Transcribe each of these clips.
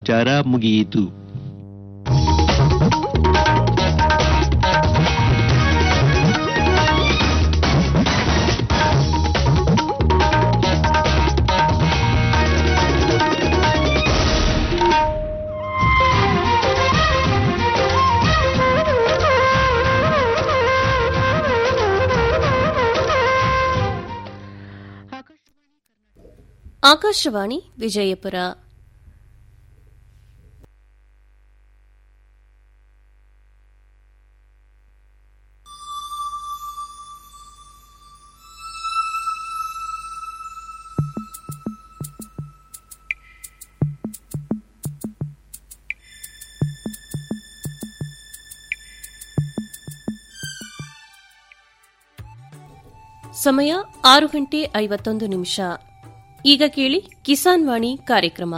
ಸಮಾಚಾರ ಮುಗಿಯಿತು ಆಕಾಶವಾಣಿ ವಿಜಯಪುರ ಸಮಯ ಆರು ಗಂಟೆ ಐವತ್ತೊಂದು ನಿಮಿಷ ಈಗ ಕೇಳಿ ಕಿಸಾನ್ ವಾಣಿ ಕಾರ್ಯಕ್ರಮ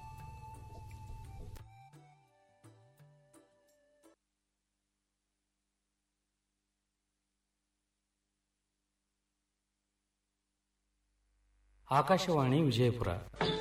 ಆಕಾಶವಾಣಿ ವಿಜಯಪುರ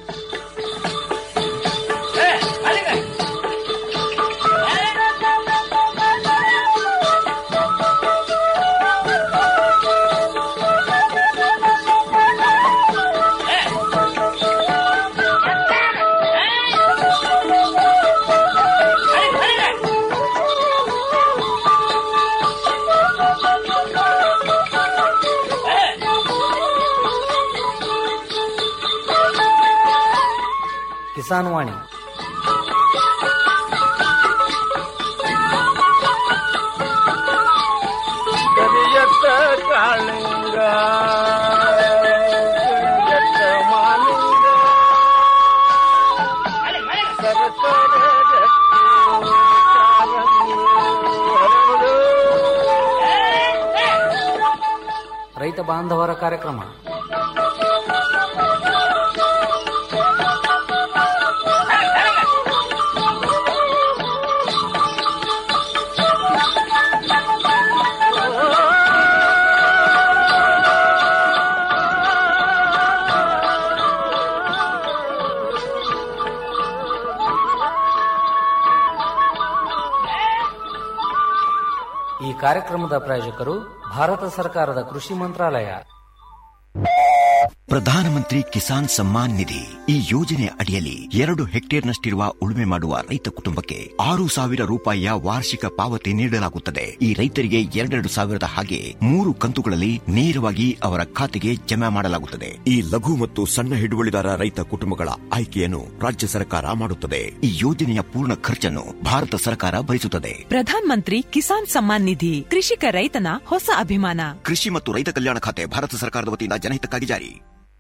ಕಿಸಾನ್ ವಾಣಿ ಕರಿಯತ್ತ ಕಾಳಿಂಗ ಕರಿಯತ್ತ ಮಾಲಿಂಗ ಸರಸರ ಗಟ್ಟಿ ಕಾಲಂಗಿ ಹರಡು. ರೈತ ಬಾಂಧವರ ಕಾರ್ಯಕ್ರಮ ಈ ಕಾರ್ಯಕ್ರಮದ ಪ್ರಾಯೋಜಕರು ಭಾರತ ಸರ್ಕಾರದ ಕೃಷಿ ಮಂತ್ರಾಲಯ ಪ್ರಧಾನಮಂತ್ರಿ ಕಿಸಾನ್ ಸಮ್ಮಾನ್ ನಿಧಿ ಈ ಯೋಜನೆಯ ಅಡಿಯಲ್ಲಿ ಎರಡು ಹೆಕ್ಟೇರ್ನಷ್ಟಿರುವ ಉಳುಮೆ ಮಾಡುವ ರೈತ ಕುಟುಂಬಕ್ಕೆ ಆರು ಸಾವಿರ ರೂಪಾಯಿಯ ವಾರ್ಷಿಕ ಪಾವತಿ ನೀಡಲಾಗುತ್ತದೆ ಈ ರೈತರಿಗೆ ಎರಡೆರಡು ಸಾವಿರದ ಹಾಗೆ ಮೂರು ಕಂತುಗಳಲ್ಲಿ ನೇರವಾಗಿ ಅವರ ಖಾತೆಗೆ ಜಮಾ ಮಾಡಲಾಗುತ್ತದೆ ಈ ಲಘು ಮತ್ತು ಸಣ್ಣ ಹಿಡುವಳಿದಾರ ರೈತ ಕುಟುಂಬಗಳ ಆಯ್ಕೆಯನ್ನು ರಾಜ್ಯ ಸರ್ಕಾರ ಮಾಡುತ್ತದೆ ಈ ಯೋಜನೆಯ ಪೂರ್ಣ ಖರ್ಚನ್ನು ಭಾರತ ಸರ್ಕಾರ ಭರಿಸುತ್ತದೆ ಪ್ರಧಾನ್ ಮಂತ್ರಿ ಕಿಸಾನ್ ಸಮ್ಮಾನ್ ನಿಧಿ ಕೃಷಿಕ ರೈತನ ಹೊಸ ಅಭಿಮಾನ ಕೃಷಿ ಮತ್ತು ರೈತ ಕಲ್ಯಾಣ ಖಾತೆ ಭಾರತ ಸರ್ಕಾರದ ವತಿಯಿಂದ ಜನಹಿತಕ್ಕಾಗಿ ಜಾರಿ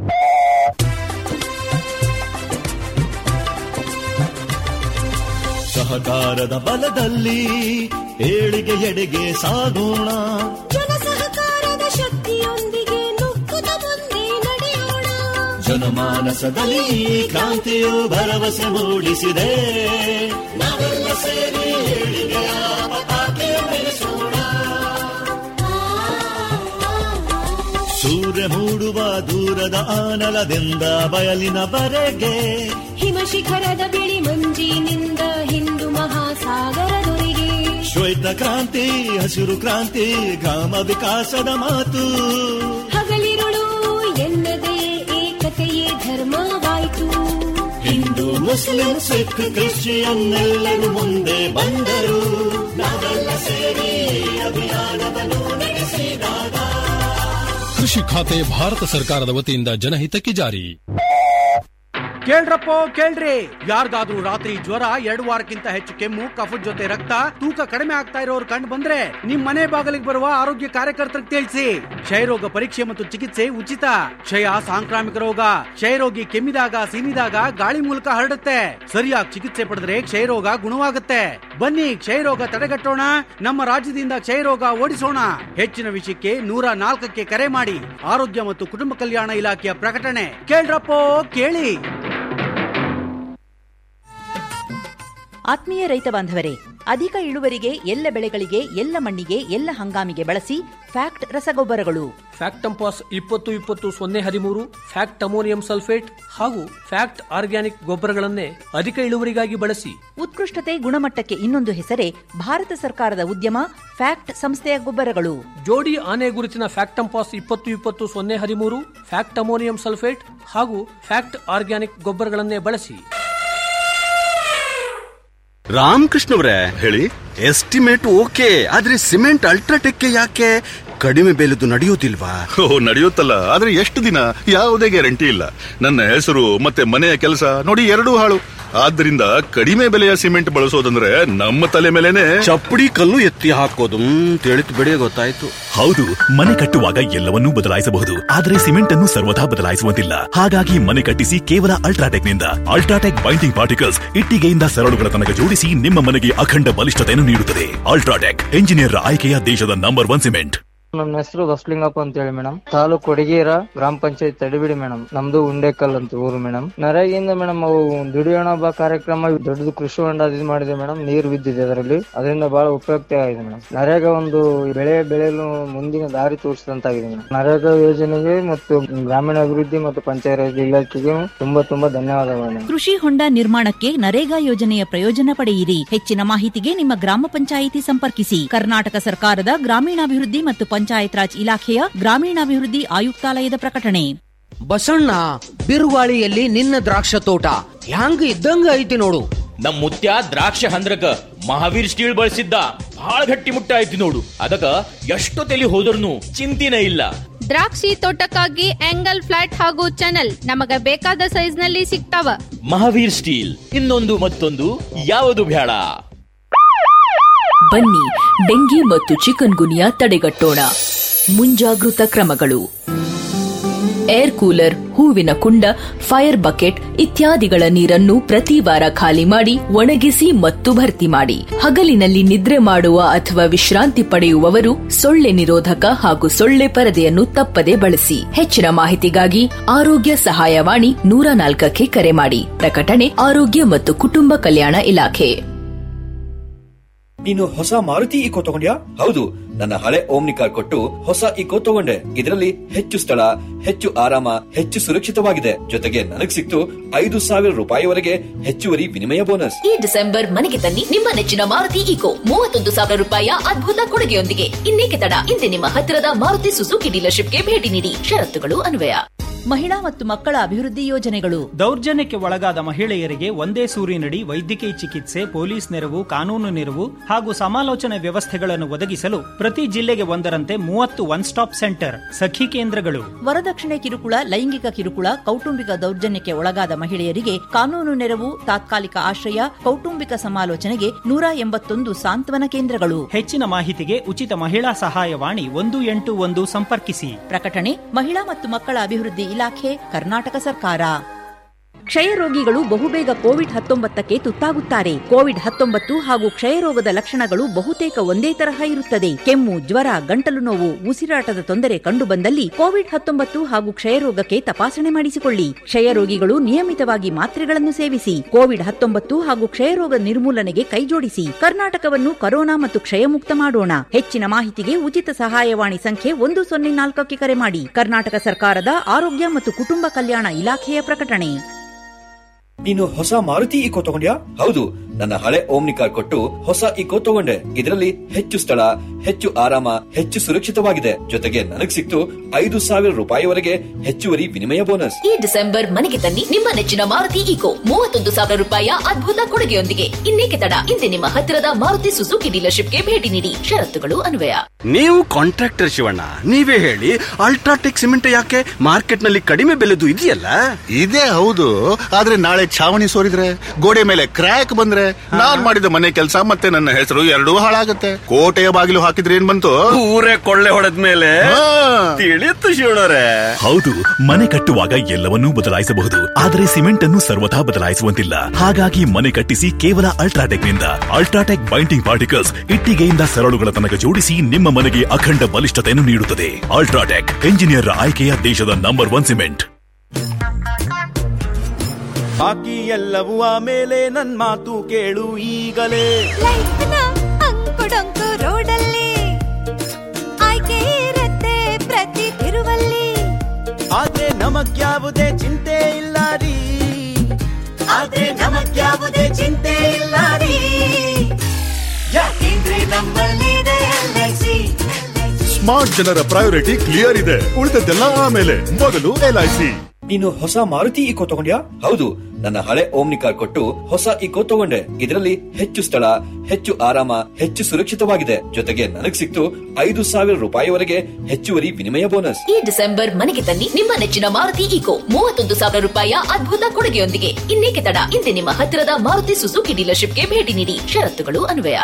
ಸಹಕಾರದ ಬಲದಲ್ಲಿ ಏಳಿಗೆ ಎಡೆಗೆ ಸಾಗೋಣ ಜನ ಸಹಕಾರದ ಶಕ್ತಿಯೊಂದಿಗೆ ನುಗ್ಗುತ್ತ ಮುಂದೆ ನಡೆಯೋಣ ಜನಮಾನಸದಲ್ಲಿ ಈ ಕ್ರಾಂತಿಯು ಭರವಸೆ ಮೂಡಿಸಿದೆ ನಾವೆಲ್ಲ ಸೇರಿ ಏಳಿಗೆಯ ಪತಾಕೆ ಬೆಳೆಸೋಣ ಸೂರ್ಯ ಮೂಡುವ ದೂರದ ಆನಲದಿಂದ ಬಯಲಿನವರೆಗೆ ಹಿಮ ಶಿಖರದ ಬಿಳಿ ಮಂಜಿನಿಂದ ಹಿಂದೂ ಮಹಾಸಾಗರದೊರೆಗೆ ಶ್ವೇತ ಕ್ರಾಂತಿ ಹಸಿರು ಕ್ರಾಂತಿ ಗ್ರಾಮ ವಿಕಾಸದ ಮಾತು ಹಗಲಿರುಳು ಎನ್ನದೇ ಏಕತೆಯೇ ಧರ್ಮವಾಯಿತು ಹಿಂದೂ ಮುಸ್ಲಿಂ ಸಿಖ್ ಕ್ರಿಶ್ಚಿಯನ್ ಎಲ್ಲರೂ ಮುಂದೆ ಬಂದರು ನಾವೆಲ್ಲ ಸೇರಿ ಅಭಿಯಾನವನ್ನು ನಡೆಸಿದಾಗ ಕೃಷಿ ಖಾತೆ ಭಾರತ ಸರ್ಕಾರದ ವತಿಯಿಂದ ಜನಹಿತಕ್ಕೆ ಜಾರಿ ಕೇಳ್ರಪ್ಪೋ ಕೇಳ್ರಿ ಯಾರಿಗಾದ್ರೂ ರಾತ್ರಿ ಜ್ವರ ಎರಡು ವಾರಕ್ಕಿಂತ ಹೆಚ್ಚು ಕೆಮ್ಮು ಕಫದ ಜೊತೆ ರಕ್ತ ತೂಕ ಕಡಿಮೆ ಆಗ್ತಾ ಇರೋರು ಕಂಡು ಬಂದ್ರೆ ನಿಮ್ ಮನೆ ಬಾಗಿಲಿಗೆ ಬರುವ ಆರೋಗ್ಯ ಕಾರ್ಯಕರ್ತರಿಗೆ ತಿಳಿಸಿ ಕ್ಷಯರೋಗ ಪರೀಕ್ಷೆ ಮತ್ತು ಚಿಕಿತ್ಸೆ ಉಚಿತ ಕ್ಷಯ ಸಾಂಕ್ರಾಮಿಕ ರೋಗ ಕ್ಷಯರೋಗಿ ಕೆಮ್ಮಿದಾಗ ಸೀನಿದಾಗ ಗಾಳಿ ಮೂಲಕ ಹರಡುತ್ತೆ ಸರಿಯಾಗಿ ಚಿಕಿತ್ಸೆ ಪಡೆದ್ರೆ ಕ್ಷಯರೋಗ ಗುಣವಾಗುತ್ತೆ ಬನ್ನಿ ಕ್ಷಯರೋಗ ತಡೆಗಟ್ಟೋಣ ನಮ್ಮ ರಾಜ್ಯದಿಂದ ಕ್ಷಯರೋಗ ಓಡಿಸೋಣ ಹೆಚ್ಚಿನ ವಿಷಯಕ್ಕೆ ನೂರ ನಾಲ್ಕಕ್ಕೆ ಕರೆ ಮಾಡಿ ಆರೋಗ್ಯ ಮತ್ತು ಕುಟುಂಬ ಕಲ್ಯಾಣ ಇಲಾಖೆಯ ಪ್ರಕಟಣೆ ಕೇಳ್ರಪ್ಪೋ ಕೇಳಿ ಆತ್ಮೀಯ ರೈತ ಬಾಂಧವರೇ ಅಧಿಕ ಇಳುವರಿಗೆ ಎಲ್ಲ ಬೆಳೆಗಳಿಗೆ ಎಲ್ಲ ಮಣ್ಣಿಗೆ ಎಲ್ಲ ಹಂಗಾಮಿಗೆ ಬಳಸಿ ಫ್ಯಾಕ್ಟ್ ರಸಗೊಬ್ಬರಗಳು ಫ್ಯಾಕ್ಟಂಪಾಸ್ ಇಪ್ಪತ್ತು ಇಪ್ಪತ್ತು ಸೊನ್ನೆ ಹದಿಮೂರು ಫ್ಯಾಕ್ಟ್ ಅಮೋನಿಯಂ ಸಲ್ಫೇಟ್ ಹಾಗೂ ಫ್ಯಾಕ್ಟ್ ಆರ್ಗ್ಯಾನಿಕ್ ಗೊಬ್ಬರಗಳನ್ನೇ ಅಧಿಕ ಇಳುವರಿಗಾಗಿ ಬಳಸಿ ಉತ್ಕೃಷ್ಟತೆ ಗುಣಮಟ್ಟಕ್ಕೆ ಇನ್ನೊಂದು ಹೆಸರೇ ಭಾರತ ಸರ್ಕಾರದ ಉದ್ಯಮ ಫ್ಯಾಕ್ಟ್ ಸಂಸ್ಥೆಯ ಗೊಬ್ಬರಗಳು ಜೋಡಿ ಆನೆ ಗುರುತಿನ ಫ್ಯಾಕ್ಟಂಪಾಸ್ ಇಪ್ಪತ್ತು ಇಪ್ಪತ್ತು ಸೊನ್ನೆ ಹದಿಮೂರು ಫ್ಯಾಕ್ಟ್ ಅಮೋನಿಯಂ ಸಲ್ಫೇಟ್ ಹಾಗೂ ಫ್ಯಾಕ್ಟ್ ಆರ್ಗ್ಯಾನಿಕ್ ಗೊಬ್ಬರಗಳನ್ನೇ ಬಳಸಿ ರಾಮಕೃಷ್ಣವ್ರೆ ಹೇಳಿ ಎಸ್ಟಿಮೇಟ್ ಓಕೆ ಆದ್ರೆ ಸಿಮೆಂಟ್ ಅಲ್ಟ್ರಾಟೆಕ್ ಯಾಕೆ ಕಡಿಮೆ ಬೆಲೆದು ನಡೆಯೋದಿಲ್ವಾ ಓ ನಡೆಯುತ್ತಲ್ಲ ಆದ್ರೆ ಎಷ್ಟು ದಿನ ಯಾವುದೇ ಗ್ಯಾರಂಟಿ ಇಲ್ಲ ನನ್ನ ಹೆಸರು ಮತ್ತೆ ಮನೆಯ ಕೆಲಸ ನೋಡಿ ಎರಡೂ ಹಾಳು ಆದ್ದರಿಂದ ಕಡಿಮೆ ಬೆಲೆಯ ಸಿಮೆಂಟ್ ಬಳಸೋದಂದ್ರೆ ನಮ್ಮ ತಲೆ ಮೇಲೆನೆ ಚಪ್ಪಡಿ ಕಲ್ಲು ಎತ್ತಿ ಹಾಕೋದು ತಿಳಿತು ಬಿಡಿ ಗೊತ್ತಾಯ್ತು ಹೌದು ಮನೆ ಕಟ್ಟುವಾಗ ಎಲ್ಲವನ್ನೂ ಬದಲಾಯಿಸಬಹುದು ಆದರೆ ಸಿಮೆಂಟ್ ಅನ್ನು ಸರ್ವದಾ ಬದಲಾಯಿಸುವಂತಿಲ್ಲ ಹಾಗಾಗಿ ಮನೆ ಕಟ್ಟಿಸಿ ಕೇವಲ ಅಲ್ಟ್ರಾಟೆಕ್ ನಿಂದ ಅಲ್ಟ್ರಾಟೆಕ್ ಬೈಂಡಿಂಗ್ ಪಾರ್ಟಿಕಲ್ಸ್ ಇಟ್ಟಿಗೆಯಿಂದ ಸರಳುಗಳ ತನಕ ಜೋಡಿಸಿ ನಿಮ್ಮ ಮನೆಗೆ ಅಖಂಡ ಬಲಿಷ್ಠತೆಯನ್ನು ನೀಡುತ್ತದೆ ಅಲ್ಟ್ರಾಟೆಕ್ ಎಂಜಿನಿಯರ್ ಆಯ್ಕೆಯ ದೇಶದ ನಂಬರ್ ಒನ್ ಸಿಮೆಂಟ್ ನಮ್ಮ ಹೆಸರು ಬಸ್ಲಿಂಗಪ್ಪ ಅಂತ ಹೇಳಿ ಮೇಡಮ್ ತಾಲೂಕು ಕೊಡಗೇರ ಗ್ರಾಮ ಪಂಚಾಯತ್ ತಡಿಬಿಡಿ ಮೇಡಮ್ ನಮ್ದು ಉಂಡೆಕಲ್ ಅಂತ ಊರು ಮೇಡಮ್ ನರೇಗಿಂದ ಮೇಡಮ್ ಅವು ದುಡಿಯೋಣ ಬಾ ಕಾರ್ಯಕ್ರಮ ದೊಡ್ಡದು ಕೃಷಿ ಹೊಂಡ ಇದು ಮಾಡಿದೆ ಮೇಡಮ್ ನೀರು ಬಿದ್ದಿದೆ ಅದರಲ್ಲಿ ಅದರಿಂದ ಬಹಳ ಉಪಯುಕ್ತ ಆಗಿದೆ ಮೇಡಮ್ ನರೇಗಾ ಒಂದು ಬೆಳೆ ಬೆಳೆಯಲು ಮುಂದಿನ ದಾರಿ ತೋರಿಸಿದಂತಾಗಿದೆ ಮೇಡಮ್ ನರೇಗಾ ಯೋಜನೆಗೆ ಮತ್ತು ಗ್ರಾಮೀಣ ಅಭಿವೃದ್ಧಿ ಮತ್ತು ಪಂಚಾಯತ್ ಇಲಾಖೆಗೆ ತುಂಬಾ ತುಂಬಾ ಧನ್ಯವಾದಗಳು ಮೇಡಮ್ ಕೃಷಿ ಹೊಂಡ ನಿರ್ಮಾಣಕ್ಕೆ ನರೇಗಾ ಯೋಜನೆಯ ಪ್ರಯೋಜನ ಪಡೆಯಿರಿ ಹೆಚ್ಚಿನ ಮಾಹಿತಿಗೆ ನಿಮ್ಮ ಗ್ರಾಮ ಪಂಚಾಯಿತಿ ಸಂಪರ್ಕಿಸಿ ಕರ್ನಾಟಕ ಸರ್ಕಾರದ ಗ್ರಾಮೀಣಾಭಿವೃದ್ಧಿ ಮತ್ತು ಪಂಚಾಯತ್ ರಾಜ್ ಇಲಾಖೆಯ ಗ್ರಾಮೀಣಾಭಿವೃದ್ಧಿ ಆಯುಕ್ತಾಲಯದ ಪ್ರಕಟಣೆ ಬಸಣ್ಣ ಬಿರುಗಾಳಿಯಲ್ಲಿ ನಿನ್ನ ದ್ರಾಕ್ಷ ತೋಟ ಹ್ಯಾಂಗ ಇದ್ದಂಗ ಐತಿ ನೋಡು ನಮ್ ಮುತ್ಯ ದ್ರಾಕ್ಷ ಹಂದ್ರಕ ಮಹಾವೀರ್ ಸ್ಟೀಲ್ ಬಳಸಿದ್ದ ಬಹಳ ಗಟ್ಟಿ ಮುಟ್ಟ ಐತಿ ನೋಡು ಅದಕ್ಕ ಎಷ್ಟು ತಲಿ ಹೋದ್ರೂ ಚಿಂತಿನೇ ಇಲ್ಲ ದ್ರಾಕ್ಷಿ ತೋಟಕ್ಕಾಗಿ ಆಂಗಲ್ ಫ್ಲಾಟ್ ಹಾಗೂ ಚಾನಲ್ ನಮಗ ಬೇಕಾದ ಸೈಜ್ ನಲ್ಲಿ ಸಿಗ್ತಾವ ಮಹಾವೀರ್ ಸ್ಟೀಲ್ ಇನ್ನೊಂದು ಮತ್ತೊಂದು ಯಾವುದು ಬೇಡ ಬನ್ನಿ ಡೆಂಗಿ ಮತ್ತು ಚಿಕನ್ ಗುನಿಯಾ ತಡೆಗಟ್ಟೋಣ ಮುಂಜಾಗೃತ ಕ್ರಮಗಳು ಏರ್ ಕೂಲರ್ ಹೂವಿನ ಕುಂಡ ಫೈರ್ ಬಕೆಟ್ ಇತ್ಯಾದಿಗಳ ನೀರನ್ನು ಪ್ರತಿ ವಾರ ಖಾಲಿ ಮಾಡಿ ಒಣಗಿಸಿ ಮತ್ತು ಭರ್ತಿ ಮಾಡಿ ಹಗಲಿನಲ್ಲಿ ನಿದ್ರೆ ಮಾಡುವ ಅಥವಾ ವಿಶ್ರಾಂತಿ ಪಡೆಯುವವರು ಸೊಳ್ಳೆ ನಿರೋಧಕ ಹಾಗೂ ಸೊಳ್ಳೆ ಪರದೆಯನ್ನು ತಪ್ಪದೆ ಬಳಸಿ ಹೆಚ್ಚಿನ ಮಾಹಿತಿಗಾಗಿ ಆರೋಗ್ಯ ಸಹಾಯವಾಣಿ ನೂರ ನಾಲ್ಕಕ್ಕೆ ಕರೆ ಮಾಡಿ ಪ್ರಕಟಣೆ ಆರೋಗ್ಯ ಮತ್ತು ಕುಟುಂಬ ಕಲ್ಯಾಣ ಇಲಾಖೆ ನೀನು ಹೊಸ ಮಾರುತಿ ಇಕೋ ತಗೊಂಡ್ಯಾ ಹೌದು ನನ್ನ ಹಳೆ ಓಮ್ನಿ ಕಾರ್ ಕೊಟ್ಟು ಹೊಸ ಇಕೋ ತಗೊಂಡೆ ಇದರಲ್ಲಿ ಹೆಚ್ಚು ಸ್ಥಳ ಹೆಚ್ಚು ಆರಾಮ ಹೆಚ್ಚು ಸುರಕ್ಷಿತವಾಗಿದೆ ಜೊತೆಗೆ ನನಗ್ ಸಿಕ್ತು ಐದು ಸಾವಿರ ರೂಪಾಯಿವರೆಗೆ ಹೆಚ್ಚುವರಿ ವಿನಿಮಯ ಬೋನಸ್ ಈ ಡಿಸೆಂಬರ್ ಮನೆಗೆ ತನ್ನಿ ನಿಮ್ಮ ನೆಚ್ಚಿನ ಮಾರುತಿ ಈಕೋ ಮೂವತ್ತೊಂದು ಸಾವಿರ ರೂಪಾಯಿಯ ಅದ್ಭುತ ಕೊಡುಗೆಯೊಂದಿಗೆ ಇನ್ನೇಕೆ ತಡ ಇಂದೇ ನಿಮ್ಮ ಹತ್ತಿರದ ಮಾರುತಿ ಸುಜುಕಿ ಡೀಲರ್ಶಿಪ್ಗೆ ಭೇಟಿ ನೀಡಿ ಷರತ್ತುಗಳು ಅನ್ವಯ ಮಹಿಳಾ ಮತ್ತು ಮಕ್ಕಳ ಅಭಿವೃದ್ಧಿ ಯೋಜನೆಗಳು ದೌರ್ಜನ್ಯಕ್ಕೆ ಒಳಗಾದ ಮಹಿಳೆಯರಿಗೆ ಒಂದೇ ಸೂರಿನಡಿ ವೈದ್ಯಕೀಯ ಚಿಕಿತ್ಸೆ ಪೊಲೀಸ್ ನೆರವು ಕಾನೂನು ನೆರವು ಹಾಗೂ ಸಮಾಲೋಚನೆ ವ್ಯವಸ್ಥೆಗಳನ್ನು ಒದಗಿಸಲು ಪ್ರತಿ ಜಿಲ್ಲೆಗೆ ಒಂದರಂತೆ ಮೂವತ್ತು ಒನ್ ಸ್ಟಾಪ್ ಸೆಂಟರ್ ಸಖಿ ಕೇಂದ್ರಗಳು ವರದಕ್ಷಿಣೆ ಕಿರುಕುಳ ಲೈಂಗಿಕ ಕಿರುಕುಳ ಕೌಟುಂಬಿಕ ದೌರ್ಜನ್ಯಕ್ಕೆ ಒಳಗಾದ ಮಹಿಳೆಯರಿಗೆ ಕಾನೂನು ನೆರವು ತಾತ್ಕಾಲಿಕ ಆಶ್ರಯ ಕೌಟುಂಬಿಕ ಸಮಾಲೋಚನೆಗೆ ನೂರ ಎಂಬತ್ತೊಂದು ಸಾಂತ್ವನ ಕೇಂದ್ರಗಳು ಹೆಚ್ಚಿನ ಮಾಹಿತಿಗೆ ಉಚಿತ ಮಹಿಳಾ ಸಹಾಯವಾಣಿ ಒಂದು ಎಂಟು ಒಂದು ಸಂಪರ್ಕಿಸಿ ಪ್ರಕಟಣೆ ಮಹಿಳಾ ಮತ್ತು ಮಕ್ಕಳ ಅಭಿವೃದ್ಧಿ ಇಲಾಖೆ ಕರ್ನಾಟಕ ಸರ್ಕಾರ ಕ್ಷಯ ರೋಗಿಗಳು ಬಹುಬೇಗ ಕೋವಿಡ್ ಹತ್ತೊಂಬತ್ತಕ್ಕೆ ತುತ್ತಾಗುತ್ತಾರೆ ಕೋವಿಡ್ ಹತ್ತೊಂಬತ್ತು ಹಾಗೂ ಕ್ಷಯರೋಗದ ಲಕ್ಷಣಗಳು ಬಹುತೇಕ ಒಂದೇ ತರಹ ಇರುತ್ತದೆ ಕೆಮ್ಮು ಜ್ವರ ಗಂಟಲು ನೋವು ಉಸಿರಾಟದ ತೊಂದರೆ ಕಂಡುಬಂದಲ್ಲಿ ಕೋವಿಡ್ ಹತ್ತೊಂಬತ್ತು ಹಾಗೂ ಕ್ಷಯರೋಗಕ್ಕೆ ತಪಾಸಣೆ ಮಾಡಿಸಿಕೊಳ್ಳಿ ಕ್ಷಯ ರೋಗಿಗಳು ನಿಯಮಿತವಾಗಿ ಮಾತ್ರೆಗಳನ್ನು ಸೇವಿಸಿ ಕೋವಿಡ್ ಹತ್ತೊಂಬತ್ತು ಹಾಗೂ ಕ್ಷಯರೋಗ ನಿರ್ಮೂಲನೆಗೆ ಕೈಜೋಡಿಸಿ ಕರ್ನಾಟಕವನ್ನು ಕರೋನಾ ಮತ್ತು ಕ್ಷಯಮುಕ್ತ ಮಾಡೋಣ ಹೆಚ್ಚಿನ ಮಾಹಿತಿಗೆ ಉಚಿತ ಸಹಾಯವಾಣಿ ಸಂಖ್ಯೆ ಒಂದು ಸೊನ್ನೆ ನಾಲ್ಕಕ್ಕೆ ಕರೆ ಮಾಡಿ ಕರ್ನಾಟಕ ಸರ್ಕಾರದ ಆರೋಗ್ಯ ಮತ್ತು ಕುಟುಂಬ ಕಲ್ಯಾಣ ಇಲಾಖೆಯ ಪ್ರಕಟಣೆ ನೀನು ಹೊಸ ಮಾರುತಿ ಇಕೋ ತಗೊಂಡ್ಯಾ ಹೌದು ನನ್ನ ಹಳೆ ಓಮ್ನಿ ಕಾರ್ ಕೊಟ್ಟು ಹೊಸ ಇಕೋ ತಗೊಂಡೆ ಇದರಲ್ಲಿ ಹೆಚ್ಚು ಸ್ಥಳ ಹೆಚ್ಚು ಆರಾಮ ಹೆಚ್ಚು ಸುರಕ್ಷಿತವಾಗಿದೆ ಜೊತೆಗೆ ನನಗ್ ಸಿಕ್ತು ಐದು ಸಾವಿರ ರೂಪಾಯಿವರೆಗೆ ಹೆಚ್ಚುವರಿ ವಿನಿಮಯ ಬೋನಸ್ ಈ ಡಿಸೆಂಬರ್ ಮನೆಗೆ ತನ್ನಿ ನಿಮ್ಮ ನೆಚ್ಚಿನ ಮಾರುತಿ ಈಕೋ ಮೂವತ್ತೊಂದು ಸಾವಿರ ರೂಪಾಯಿಯ ಅದ್ಭುತ ಕೊಡುಗೆಯೊಂದಿಗೆ ಇನ್ನೇಕೆ ತಡ ಇಂದೇ ನಿಮ್ಮ ಹತ್ತಿರದ ಮಾರುತಿ ಸುಜುಕಿ ಡೀಲರ್ಶಿಪ್ಗೆ ಭೇಟಿ ನೀಡಿ ಷರತ್ತುಗಳು ಅನ್ವಯ ನೀವು ಕಾಂಟ್ರಾಕ್ಟರ್ ಶಿವಣ್ಣ ನೀವೇ ಹೇಳಿ ಅಲ್ಟ್ರಾಟೆಕ್ ಸಿಮೆಂಟ್ ಯಾಕೆ ಮಾರ್ಕೆಟ್ ನಲ್ಲಿ ಕಡಿಮೆ ಬೆಲೆದು ಇದೆಯಲ್ಲ ಇದೇ ಹೌದು ಆದ್ರೆ ನಾಳೆ ಛಾವಣಿ ಸೋರಿದ್ರೆ ಗೋಡೆ ಮೇಲೆ ಕ್ರ್ಯಾಕ್ ಬಂದ್ರೆ ನಾನ್ ಮಾಡಿದ ಮನೆ ಕೆಲಸ ಮತ್ತೆ ನನ್ನ ಹೆಸರು ಎರಡೂ ಹಾಳಾಗತ್ತೆ ಕೋಟೆಯ ಬಾಗಿಲು ಹಾಕಿದ್ರೆ ಏನ್ ಬಂತು ಊರೇ ಕೊಳ್ಳೆ ಹೊಡೆದ್ಮೇಲೆ ತಿಳಿಯುತ್ತು ಶಿವಣ್ಣರೇ ಹೌದು ಮನೆ ಕಟ್ಟುವಾಗ ಎಲ್ಲವನ್ನೂ ಬದಲಾಯಿಸಬಹುದು ಆದರೆ ಸಿಮೆಂಟ್ ಅನ್ನು ಸರ್ವಥಾ ಬದಲಾಯಿಸುವಂತಿಲ್ಲ ಹಾಗಾಗಿ ಮನೆ ಕಟ್ಟಿಸಿ ಕೇವಲ ಅಲ್ಟ್ರಾಟೆಕ್ ನಿಂದ ಅಲ್ಟ್ರಾಟೆಕ್ ಬೈಂಡಿಂಗ್ ಪಾರ್ಟಿಕಲ್ಸ್ ಇಟ್ಟಿಗೆಯಿಂದ ಸರಳುಗಳ ತನಕ ಜೋಡಿಸಿ ನಿಮ್ಮ ಮನೆಗೆ ಅಖಂಡ ಬಲಿಷ್ಠತೆಯನ್ನು ನೀಡುತ್ತದೆ ಅಲ್ಟ್ರಾಟೆಕ್ ಎಂಜಿನಿಯರ್ ಆಯ್ಕೆಯ ದೇಶದ ನಂಬರ್ ಒನ್ ಸಿಮೆಂಟ್ ಬಾಕಿ ಎಲ್ಲವೂ ಆಮೇಲೆ ನನ್ ಮಾತು ಕೇಳು ಈಗಲೇ ಅಂಕುಡೊಂಕು ರೋಡಲ್ಲಿ ಆಯ್ಕೆ ಇರತ್ತೆ ಪ್ರತಿ ತಿರುವಲ್ಲಿ ಆದ್ರೆ ನಮಗ್ಯಾವುದೇ ಚಿಂತೆ ಇಲ್ಲ ರೀ ಆದ್ರೆ ನಮಗ್ಯಾವುದೇ ಚಿಂತೆ ಇಲ್ಲ ರೀ ಯಾಕೆಂದ್ರೆ ನಮ್ಮಲ್ಲಿದೆ ಎಲ್ಐಸಿ ಸ್ಮಾರ್ಟ್ ಜನರ ಪ್ರಯಾರಿಟಿ ಕ್ಲಿಯರ್ ಇದೆ ಉಳಿದದ್ದೆಲ್ಲ ಆಮೇಲೆ ಮೊದಲು ಎಲ್ಐಸಿ ನೀನು ಹೊಸ ಮಾರುತಿ ಇಕೋ ತಗೊಂಡ್ಯಾ ಹೌದು ನನ್ನ ಹಳೆ ಓಮ್ನಿ ಕಾರ್ ಕೊಟ್ಟು ಹೊಸ ಇಕೋ ತಗೊಂಡೆ ಇದರಲ್ಲಿ ಹೆಚ್ಚು ಸ್ಥಳ ಹೆಚ್ಚು ಆರಾಮ ಹೆಚ್ಚು ಸುರಕ್ಷಿತವಾಗಿದೆ ಜೊತೆಗೆ ನನಗ್ ಸಿಕ್ತು ಐದು ಸಾವಿರ ರೂಪಾಯಿವರೆಗೆ ಹೆಚ್ಚುವರಿ ವಿನಿಮಯ ಬೋನಸ್ ಈ ಡಿಸೆಂಬರ್ ಮನೆಗೆ ತನ್ನಿ ನಿಮ್ಮ ನೆಚ್ಚಿನ ಮಾರುತಿ ಈಕೋ ಮೂವತ್ತೊಂದು ಸಾವಿರ ರೂಪಾಯಿಯ ಅದ್ಭುತ ಕೊಡುಗೆಯೊಂದಿಗೆ ಇನ್ನೇಕೆ ತಡ ಇಂದೇ ನಿಮ್ಮ ಹತ್ತಿರದ ಮಾರುತಿ ಸುಜುಕಿ ಡೀಲರ್ಶಿಪ್ಗೆ ಭೇಟಿ ನೀಡಿ ಷರತ್ತುಗಳು ಅನ್ವಯ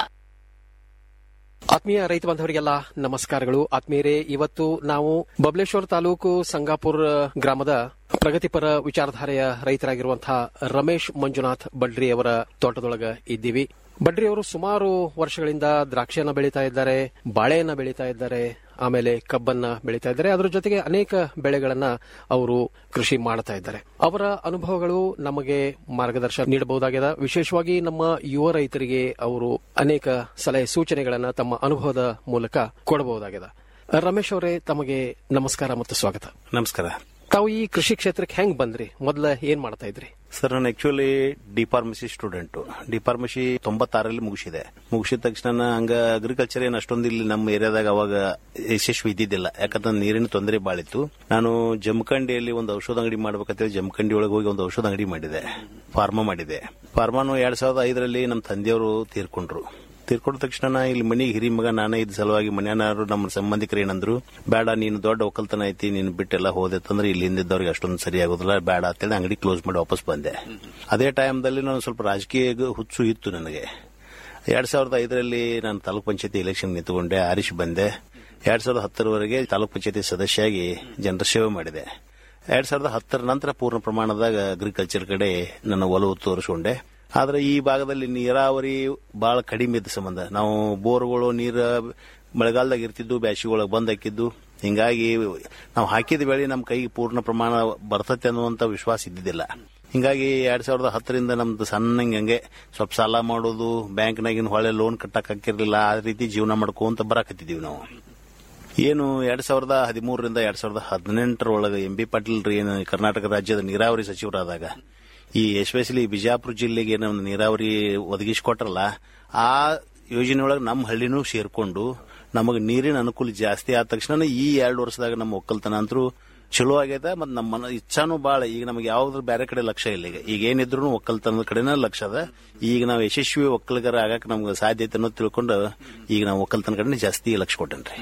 ಆತ್ಮೀಯ ರೈತ ಬಾಂಧವರಿಗೆಲ್ಲ ನಮಸ್ಕಾರಗಳು ಆತ್ಮೀಯರೇ ಇವತ್ತು ನಾವು ಬಬಲೇಶ್ವರ ತಾಲೂಕು ಸಂಗಾಪುರ ಗ್ರಾಮದ ಪ್ರಗತಿಪರ ವಿಚಾರಧಾರೆಯ ರೈತರಾಗಿರುವಂತಹ ರಮೇಶ್ ಮಂಜುನಾಥ್ ಬಡ್ರಿ ಅವರ ತೋಟದೊಳಗ ಇದ್ದೀವಿ ಬಡ್ರಿ ಅವರು ಸುಮಾರು ವರ್ಷಗಳಿಂದ ದ್ರಾಕ್ಷಿಯನ್ನ ಬೆಳೀತಾ ಇದ್ದಾರೆ ಬಾಳೆಯನ್ನ ಬೆಳೀತಾ ಇದ್ದಾರೆ ಆಮೇಲೆ ಕಬ್ಬನ್ನ ಬೆಳೀತಾ ಇದ್ದಾರೆ ಅದರ ಜೊತೆಗೆ ಅನೇಕ ಬೆಳೆಗಳನ್ನ ಅವರು ಕೃಷಿ ಮಾಡ್ತಾ ಇದ್ದಾರೆ ಅವರ ಅನುಭವಗಳು ನಮಗೆ ಮಾರ್ಗದರ್ಶನ ನೀಡಬಹುದಾಗಿದೆ ವಿಶೇಷವಾಗಿ ನಮ್ಮ ಯುವ ರೈತರಿಗೆ ಅವರು ಅನೇಕ ಸಲಹೆ ಸೂಚನೆಗಳನ್ನ ತಮ್ಮ ಅನುಭವದ ಮೂಲಕ ಕೊಡಬಹುದಾಗಿದೆ ರಮೇಶ್ ಅವರೇ ತಮಗೆ ನಮಸ್ಕಾರ ಮತ್ತು ಸ್ವಾಗತ ನಮಸ್ಕಾರ ತಾವು ಈ ಕೃಷಿ ಕ್ಷೇತ್ರಕ್ಕೆ ಹೆಂಗ್ ಬಂದ್ರಿ ಮೊದಲ ಏನ್ ಮಾಡ್ತಾ ಇದ್ರಿ ಸರ್ ನಾನು actually D pharmacy student D pharmacy ತೊಂಬತ್ತಾರಲ್ಲಿ ಮುಗಿಸಿದೆ ಮುಗಿಸಿದ ತಕ್ಷಣ ಹಂಗ ಅಗ್ರಿಕಲ್ಚರ್ ಏನ್ ಅಷ್ಟೊಂದು ಇಲ್ಲಿ ನಮ್ಮ ಏರಿಯಾದಾಗ ಅವಾಗ ಯಶಸ್ವಿ ಇದ್ದಿದ್ದಿಲ್ಲ ಯಾಕಂದ್ರೆ ನೀರಿನ ತೊಂದರೆ ಬಾಳಿತ್ತು ನಾನು ಜಮಖಂಡಿಯಲ್ಲಿ ಒಂದು ಔಷಧ ಅಂಗಡಿ ಮಾಡ್ಬೇಕಂತೇಳಿ ಜಮಖಂಡಿ ಒಳಗೆ ಹೋಗಿ ಒಂದು ಔಷಧ ಅಂಗಡಿ ಮಾಡಿದೆ ಫಾರ್ಮಾ ಮಾಡಿದೆ ಫಾರ್ಮಾನು ಎರಡ್ ಸಾವಿರದ ಐದರಲ್ಲಿ ನಮ್ಮ ತಂದೆಯವರು ತೀರ್ಕೊಂಡ್ರು ತೀರ್ಕೊಂಡ ತಕ್ಷಣ ಇಲ್ಲಿ ಮನಿಗೆ ಹಿರಿ ಮಗ ನಾನೇ ಇದ್ದ ಸಲುವಾಗಿ ಮನೆಯವರು ನಮ್ಮ ಸಂಬಂಧಿಕರು ಏನಂದ್ರು ಬೇಡ ನೀನು ದೊಡ್ಡ ಒಕ್ಕಲ್ತನ ಐತಿ ನೀನು ಬಿಟ್ಟೆಲ್ಲ ಹೋದೆ ಅಂತಂದ್ರೆ ಇಲ್ಲಿ ಹಿಂದಿದ್ದವ್ರಿಗೆ ಅಷ್ಟೊಂದು ಸರಿ ಆಗೋದಿಲ್ಲ ಬೇಡ ಅಂತೇಳಿ ಅಂಗಡಿ ಕ್ಲೋಸ್ ಮಾಡಿ ವಾಪಸ್ ಬಂದೆ ಅದೇ ಟೈಮ್ದಲ್ಲಿ ನಾನು ಸ್ವಲ್ಪ ರಾಜಕೀಯ ಹುಚ್ಚು ಇತ್ತು ನನಗೆ ಎರಡ್ ಸಾವಿರದ ಐದರಲ್ಲಿ ನಾನು ತಾಲೂಕ್ ಪಂಚಾಯತಿ ಎಲೆಕ್ಷನ್ ನಿಂತುಕೊಂಡೆ ಆರಿಶ್ ಬಂದೆ ಎರಡ್ ಸಾವಿರದ ಹತ್ತರವರೆಗೆ ತಾಲೂಕ್ ಪಂಚಾಯತಿ ಸದಸ್ಯಾಗಿ ಜನರ ಸೇವೆ ಮಾಡಿದೆ ಎರಡ್ ಸಾವಿರದ ಹತ್ತರ ನಂತರ ಪೂರ್ಣ ಪ್ರಮಾಣದಾಗ ಅಗ್ರಿಕಲ್ಚರ್ ಕಡೆ ನನ್ನ ಒಲವು ತೋರಿಸ್ಕೊಂಡೆ ಆದ್ರೆ ಈ ಭಾಗದಲ್ಲಿ ನೀರಾವರಿ ಬಹಳ ಕಡಿಮೆ ಇದ್ದ ಸಂಬಂಧ ನಾವು ಬೋರ್ಗಳು ನೀರ ಮಳೆಗಾಲದಾಗ ಇರ್ತಿದ್ದು ಬ್ಯಾಸಿಗೊಳಗೆ ಬಂದ್ ಹಾಕಿದ್ದು ಹಿಂಗಾಗಿ ನಾವು ಹಾಕಿದ ಬೆಳೆ ನಮ್ಮ ಕೈಗೆ ಪೂರ್ಣ ಪ್ರಮಾಣ ಬರ್ತತೆ ಅನ್ನುವಂತ ವಿಶ್ವಾಸ ಇದ್ದಿದ್ದಿಲ್ಲ ಹಿಂಗಾಗಿ ಎರಡ್ ಸಾವಿರದ ಹತ್ತರಿಂದ ನಮ್ದು ಸಣ್ಣಂಗೆ ಹಂಗೆ ಸ್ವಲ್ಪ ಸಾಲ ಮಾಡೋದು ಬ್ಯಾಂಕ್ನಾಗಿನ ಹೊಳೆ ಲೋನ್ ಕಟ್ಟಕ್ ಹಾಕಿರ್ಲಿಲ್ಲ ಆ ರೀತಿ ಜೀವನ ಮಾಡ್ಕೊಂತ ಬರಾಕತ್ತಿದೀವಿ ನಾವು ಏನು ಎರಡ್ ಸಾವಿರದ ಹದಿಮೂರರಿಂದ ಎರಡ್ ಸಾವಿರದ ಹದಿನೆಂಟರೊಳಗೆ ಎಂ ಬಿ ಪಾಟೀಲ್ ರೀ ಏನು ಕರ್ನಾಟಕ ರಾಜ್ಯದ ನೀರಾವರಿ ಸಚಿವರಾದಾಗ ಈ ಎಸ್ಪೆಷಲಿ ಬಿಜಾಪುರ ಜಿಲ್ಲೆಗೆ ಏನು ಒಂದು ನೀರಾವರಿ ಒದಗಿಸಿಕೊಟ್ರಲ್ಲ ಆ ಯೋಜನೆಯೊಳಗೆ ನಮ್ಮ ಹಳ್ಳಿನೂ ಸೇರ್ಕೊಂಡು ನಮಗೆ ನೀರಿನ ಅನುಕೂಲ ಜಾಸ್ತಿ ಆದ ತಕ್ಷಣ ಈ ಎರಡು ವರ್ಷದಾಗ ನಮ್ಮ ಒಕ್ಕಲ್ತನ ಅಂತರೂ ಚಲೋ ಆಗೈತೆ ಮತ್ತು ನಮ್ಮ ಮನ ಇಚ್ಛಾನು ಬಾಳ ಈಗ ನಮಗೆ ಯಾವ್ದ್ರ ಬೇರೆ ಕಡೆ ಲಕ್ಷ್ಯ ಇಲ್ಲ ಈಗ ಈಗ ಏನಿದ್ರು ಒಕ್ಕಲ್ತನದ ಕಡೆನೇ ಲಕ್ಷ್ಯ ಅದ ಈಗ ನಾವು ಯಶಸ್ವಿ ಒಕ್ಕಲಿಗರ ಆಗಕ್ಕೆ ನಮ್ಗೆ ಸಾಧ್ಯತೆ ಅನ್ನೋದು ತಿಳ್ಕೊಂಡು ಈಗ ನಾವು ಒಕ್ಕಲ್ತನ ಕಡೆ ಜಾಸ್ತಿ ಲಕ್ಷ್ಯ ಕೊಟ್ಟೇನ್ರಿ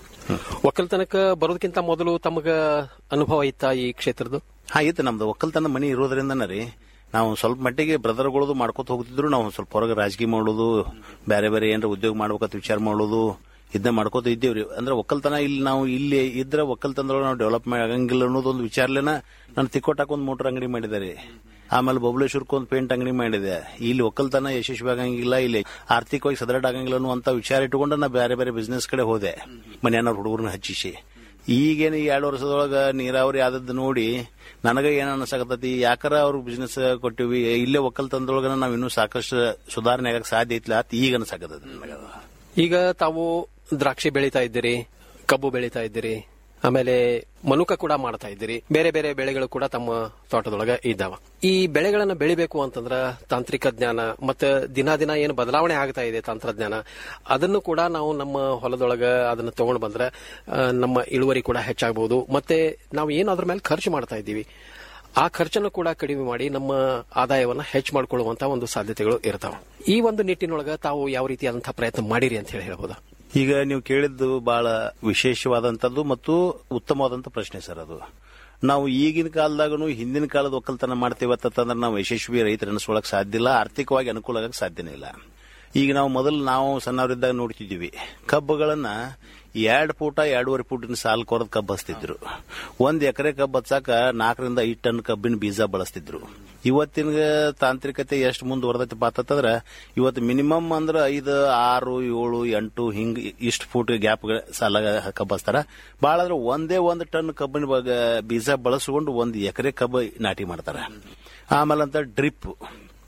ಒಕ್ಕಲ್ತನಕ ಬರೋದಕ್ಕಿಂತ ಮೊದಲು ತಮಗ ಅನುಭವ ಇತ್ತ ಈ ಕ್ಷೇತ್ರದ್ದು ಹಾ ಇತ್ತು ನಮ್ದು ಒಕ್ಕಲ್ತನ ಮನಿ ಇರೋದ್ರಿಂದನೇ ರೀ ನಾವು ಸ್ವಲ್ಪ ಮಟ್ಟಿಗೆ ಬ್ರದರ್ಗಳದು ಮಾಡ್ಕೊತ ಹೋಗ್ತಿದ್ರು ನಾವು ಸ್ವಲ್ಪ ಹೊರಗೆ ರಾಜಕೀಯ ಮಾಡೋದು ಬೇರೆ ಬೇರೆ ಏನಾರ ಉದ್ಯೋಗ ಮಾಡ್ಬೇಕಂತ ವಿಚಾರ ಮಾಡೋದು ಇದನ್ನ ಮಾಡ್ಕೋತ ಇದ್ದೇವ್ರಿ ಅಂದ್ರೆ ಒಕ್ಕಲ್ತನ ಇಲ್ಲಿ ನಾವು ಇಲ್ಲಿ ಇದ್ರೆ ಒಕ್ಕಲ್ತನದೊಳಗೆ ನಾವು ಡೆವಲಪ್ ಆಗಂಗಿಲ್ಲ ಅನ್ನೋದೊಂದು ವಿಚಾರಲೇನ ನಾನು ತಿಕ್ಕೋಟಾಕ ಒಂದು ಮೋಟರ್ ಅಂಗಡಿ ಮಾಡಿದ್ದಾರೆ ಆಮೇಲೆ ಬಬಲೇಶ್ವರಕ್ಕೆ ಒಂದು ಪೇಂಟ್ ಅಂಗಡಿ ಮಾಡಿದೆ ಇಲ್ಲಿ ಒಕ್ಕಲ್ತನ ಯಶಸ್ವಿ ಆಗಂಗಿಲ್ಲ ಇಲ್ಲಿ ಆರ್ಥಿಕವಾಗಿ ಸದೃಢ ಆಗಂಗಿಲ್ಲ ಅನ್ನುವಂತ ವಿಚಾರ ಇಟ್ಟುಕೊಂಡು ನಾ ಬೇರೆ ಬೇರೆ ಬಿಸ್ನೆಸ್ ಕಡೆ ಹೋದೆ ಮನೆಯವ್ರ ಹುಡುಗರನ್ನ ಹಚ್ಚಿಸಿ ಈಗೇನು ಈ ಎರಡು ವರ್ಷದೊಳಗ ನೀರಾವರಿ ಆದದ್ದು ನೋಡಿ ನನಗ ಏನ್ ಅನ್ಸಕತ್ತತಿ ಯಾಕಾರ ಅವ್ರ ಬಿಸ್ನೆಸ್ ಕೊಟ್ಟಿವಿ ಇಲ್ಲೇ ಒಕ್ಕಲ್ತನದೊಳಗ ನಾವ್ ಇನ್ನೂ ಸಾಕಷ್ಟು ಸುಧಾರಣೆ ಆಗಕ್ಕೆ ಸಾಧ್ಯ ಐತಿಲ್ಲ ಅಂತ ಈಗ ಅನ್ಸಕತ್ತದ ನನಗ ಈಗ ತಾವು ದ್ರಾಕ್ಷಿ ಬೆಳೀತಾ ಇದ್ದೀರಿ ಕಬ್ಬು ಬೆಳೀತಾ ಇದ್ದೀರಿ ಆಮೇಲೆ ಮನುಕ ಕೂಡ ಮಾಡ್ತಾ ಇದ್ದೀರಿ ಬೇರೆ ಬೇರೆ ಬೆಳೆಗಳು ಕೂಡ ತಮ್ಮ ತೋಟದೊಳಗ ಇದ್ದಾವ ಈ ಬೆಳೆಗಳನ್ನ ಬೆಳಿಬೇಕು ಅಂತಂದ್ರ ತಾಂತ್ರಿಕ ಜ್ಞಾನ ಮತ್ತೆ ದಿನ ದಿನ ಏನು ಬದಲಾವಣೆ ಆಗ್ತಾ ಇದೆ ತಂತ್ರಜ್ಞಾನ ಅದನ್ನು ಕೂಡ ನಾವು ನಮ್ಮ ಹೊಲದೊಳಗ ಅದನ್ನ ತಗೊಂಡು ಬಂದ್ರೆ ಆ, ನಮ್ಮ ಇಳುವರಿ ಕೂಡ ಹೆಚ್ಚಾಗಬಹುದು ಮತ್ತೆ ನಾವು ಏನು ಅದ್ರ ಮೇಲೆ ಖರ್ಚು ಮಾಡ್ತಾ ಇದ್ದೀವಿ ಆ ಖರ್ಚನ್ನು ಕೂಡ ಕಡಿಮೆ ಮಾಡಿ ನಮ್ಮ ಆದಾಯವನ್ನ ಹೆಚ್ಚು ಮಾಡಿಕೊಳ್ಳುವಂತ ಒಂದು ಸಾಧ್ಯತೆಗಳು ಇರ್ತಾವ ಈ ಒಂದು ನಿಟ್ಟಿನೊಳಗ ತಾವು ಯಾವ ರೀತಿಯಾದಂತಹ ಪ್ರಯತ್ನ ಮಾಡಿರಿ ಅಂತ ಹೇಳಿ ಹೇಳ್ಬೋದಾ ಈಗ ನೀವು ಕೇಳಿದ್ದು ಬಹಳ ವಿಶೇಷವಾದಂತದ್ದು ಮತ್ತು ಉತ್ತಮವಾದಂತ ಪ್ರಶ್ನೆ ಸರ್ ಅದು ನಾವು ಈಗಿನ ಕಾಲದಾಗನು ಹಿಂದಿನ ಕಾಲದ ಒಕ್ಕಲ್ತನ ಮಾಡ್ತೀವತ್ತಂದ್ರೆ ನಾವು ಯಶಸ್ವಿ ರೈತರ ಅನಿಸ್ಕೊಳಕ್ ಸಾಧ್ಯ ಇಲ್ಲ ಆರ್ಥಿಕವಾಗಿ ಅನುಕೂಲ ಆಗಕ್ಕೆ ಸಾಧ್ಯನೇ ಇಲ್ಲ ಈಗ ನಾವು ಮೊದಲು ನಾವು ಸಣ್ಣವರಿದ್ದಾಗ ನೋಡ್ತಿದ್ದೀವಿ ಕಬ್ಬುಗಳನ್ನ ಎರಡ್ ಫೂಟ ಎರಡೂವರೆ ಫೂಟಿನ ಸಾಲು ಕೊರದ್ ಕಬ್ಬು ಹಚ್ತಿದ್ರು ಒಂದ್ ಎಕರೆ ಕಬ್ಬು ಹಚ್ಚಾಕ ನಾಲ್ಕರಿಂದ ಐದು ಟನ್ ಕಬ್ಬಿನ ಬೀಜ ಬಳಸ್ತಿದ್ರು ಇವತ್ತಿನ ತಾಂತ್ರಿಕತೆ ಎಷ್ಟು ಮುಂದುವರೆದೈತಿ ಪಾತಂದ್ರ ಇವತ್ತು ಮಿನಿಮಮ್ ಅಂದ್ರೆ ಐದು ಆರು ಏಳು ಎಂಟು ಹಿಂಗ್ ಇಷ್ಟು ಫೂಟ್ ಗ್ಯಾಪ್ ಸಾಲ ಕಬ್ಬು ಹಚ್ತಾರ ಭಾಳ ಅಂದ್ರೆ ಒಂದೇ ಒಂದು ಟನ್ ಕಬ್ಬಿನ ಬಗ- ಬೀಜ ಬಳಸ್ಕೊಂಡು ಒಂದು ಎಕರೆ ಕಬ್ಬು ನಾಟಿ ಮಾಡ್ತಾರ ಆಮೇಲೆ ಅಂತ ಡ್ರಿಪ್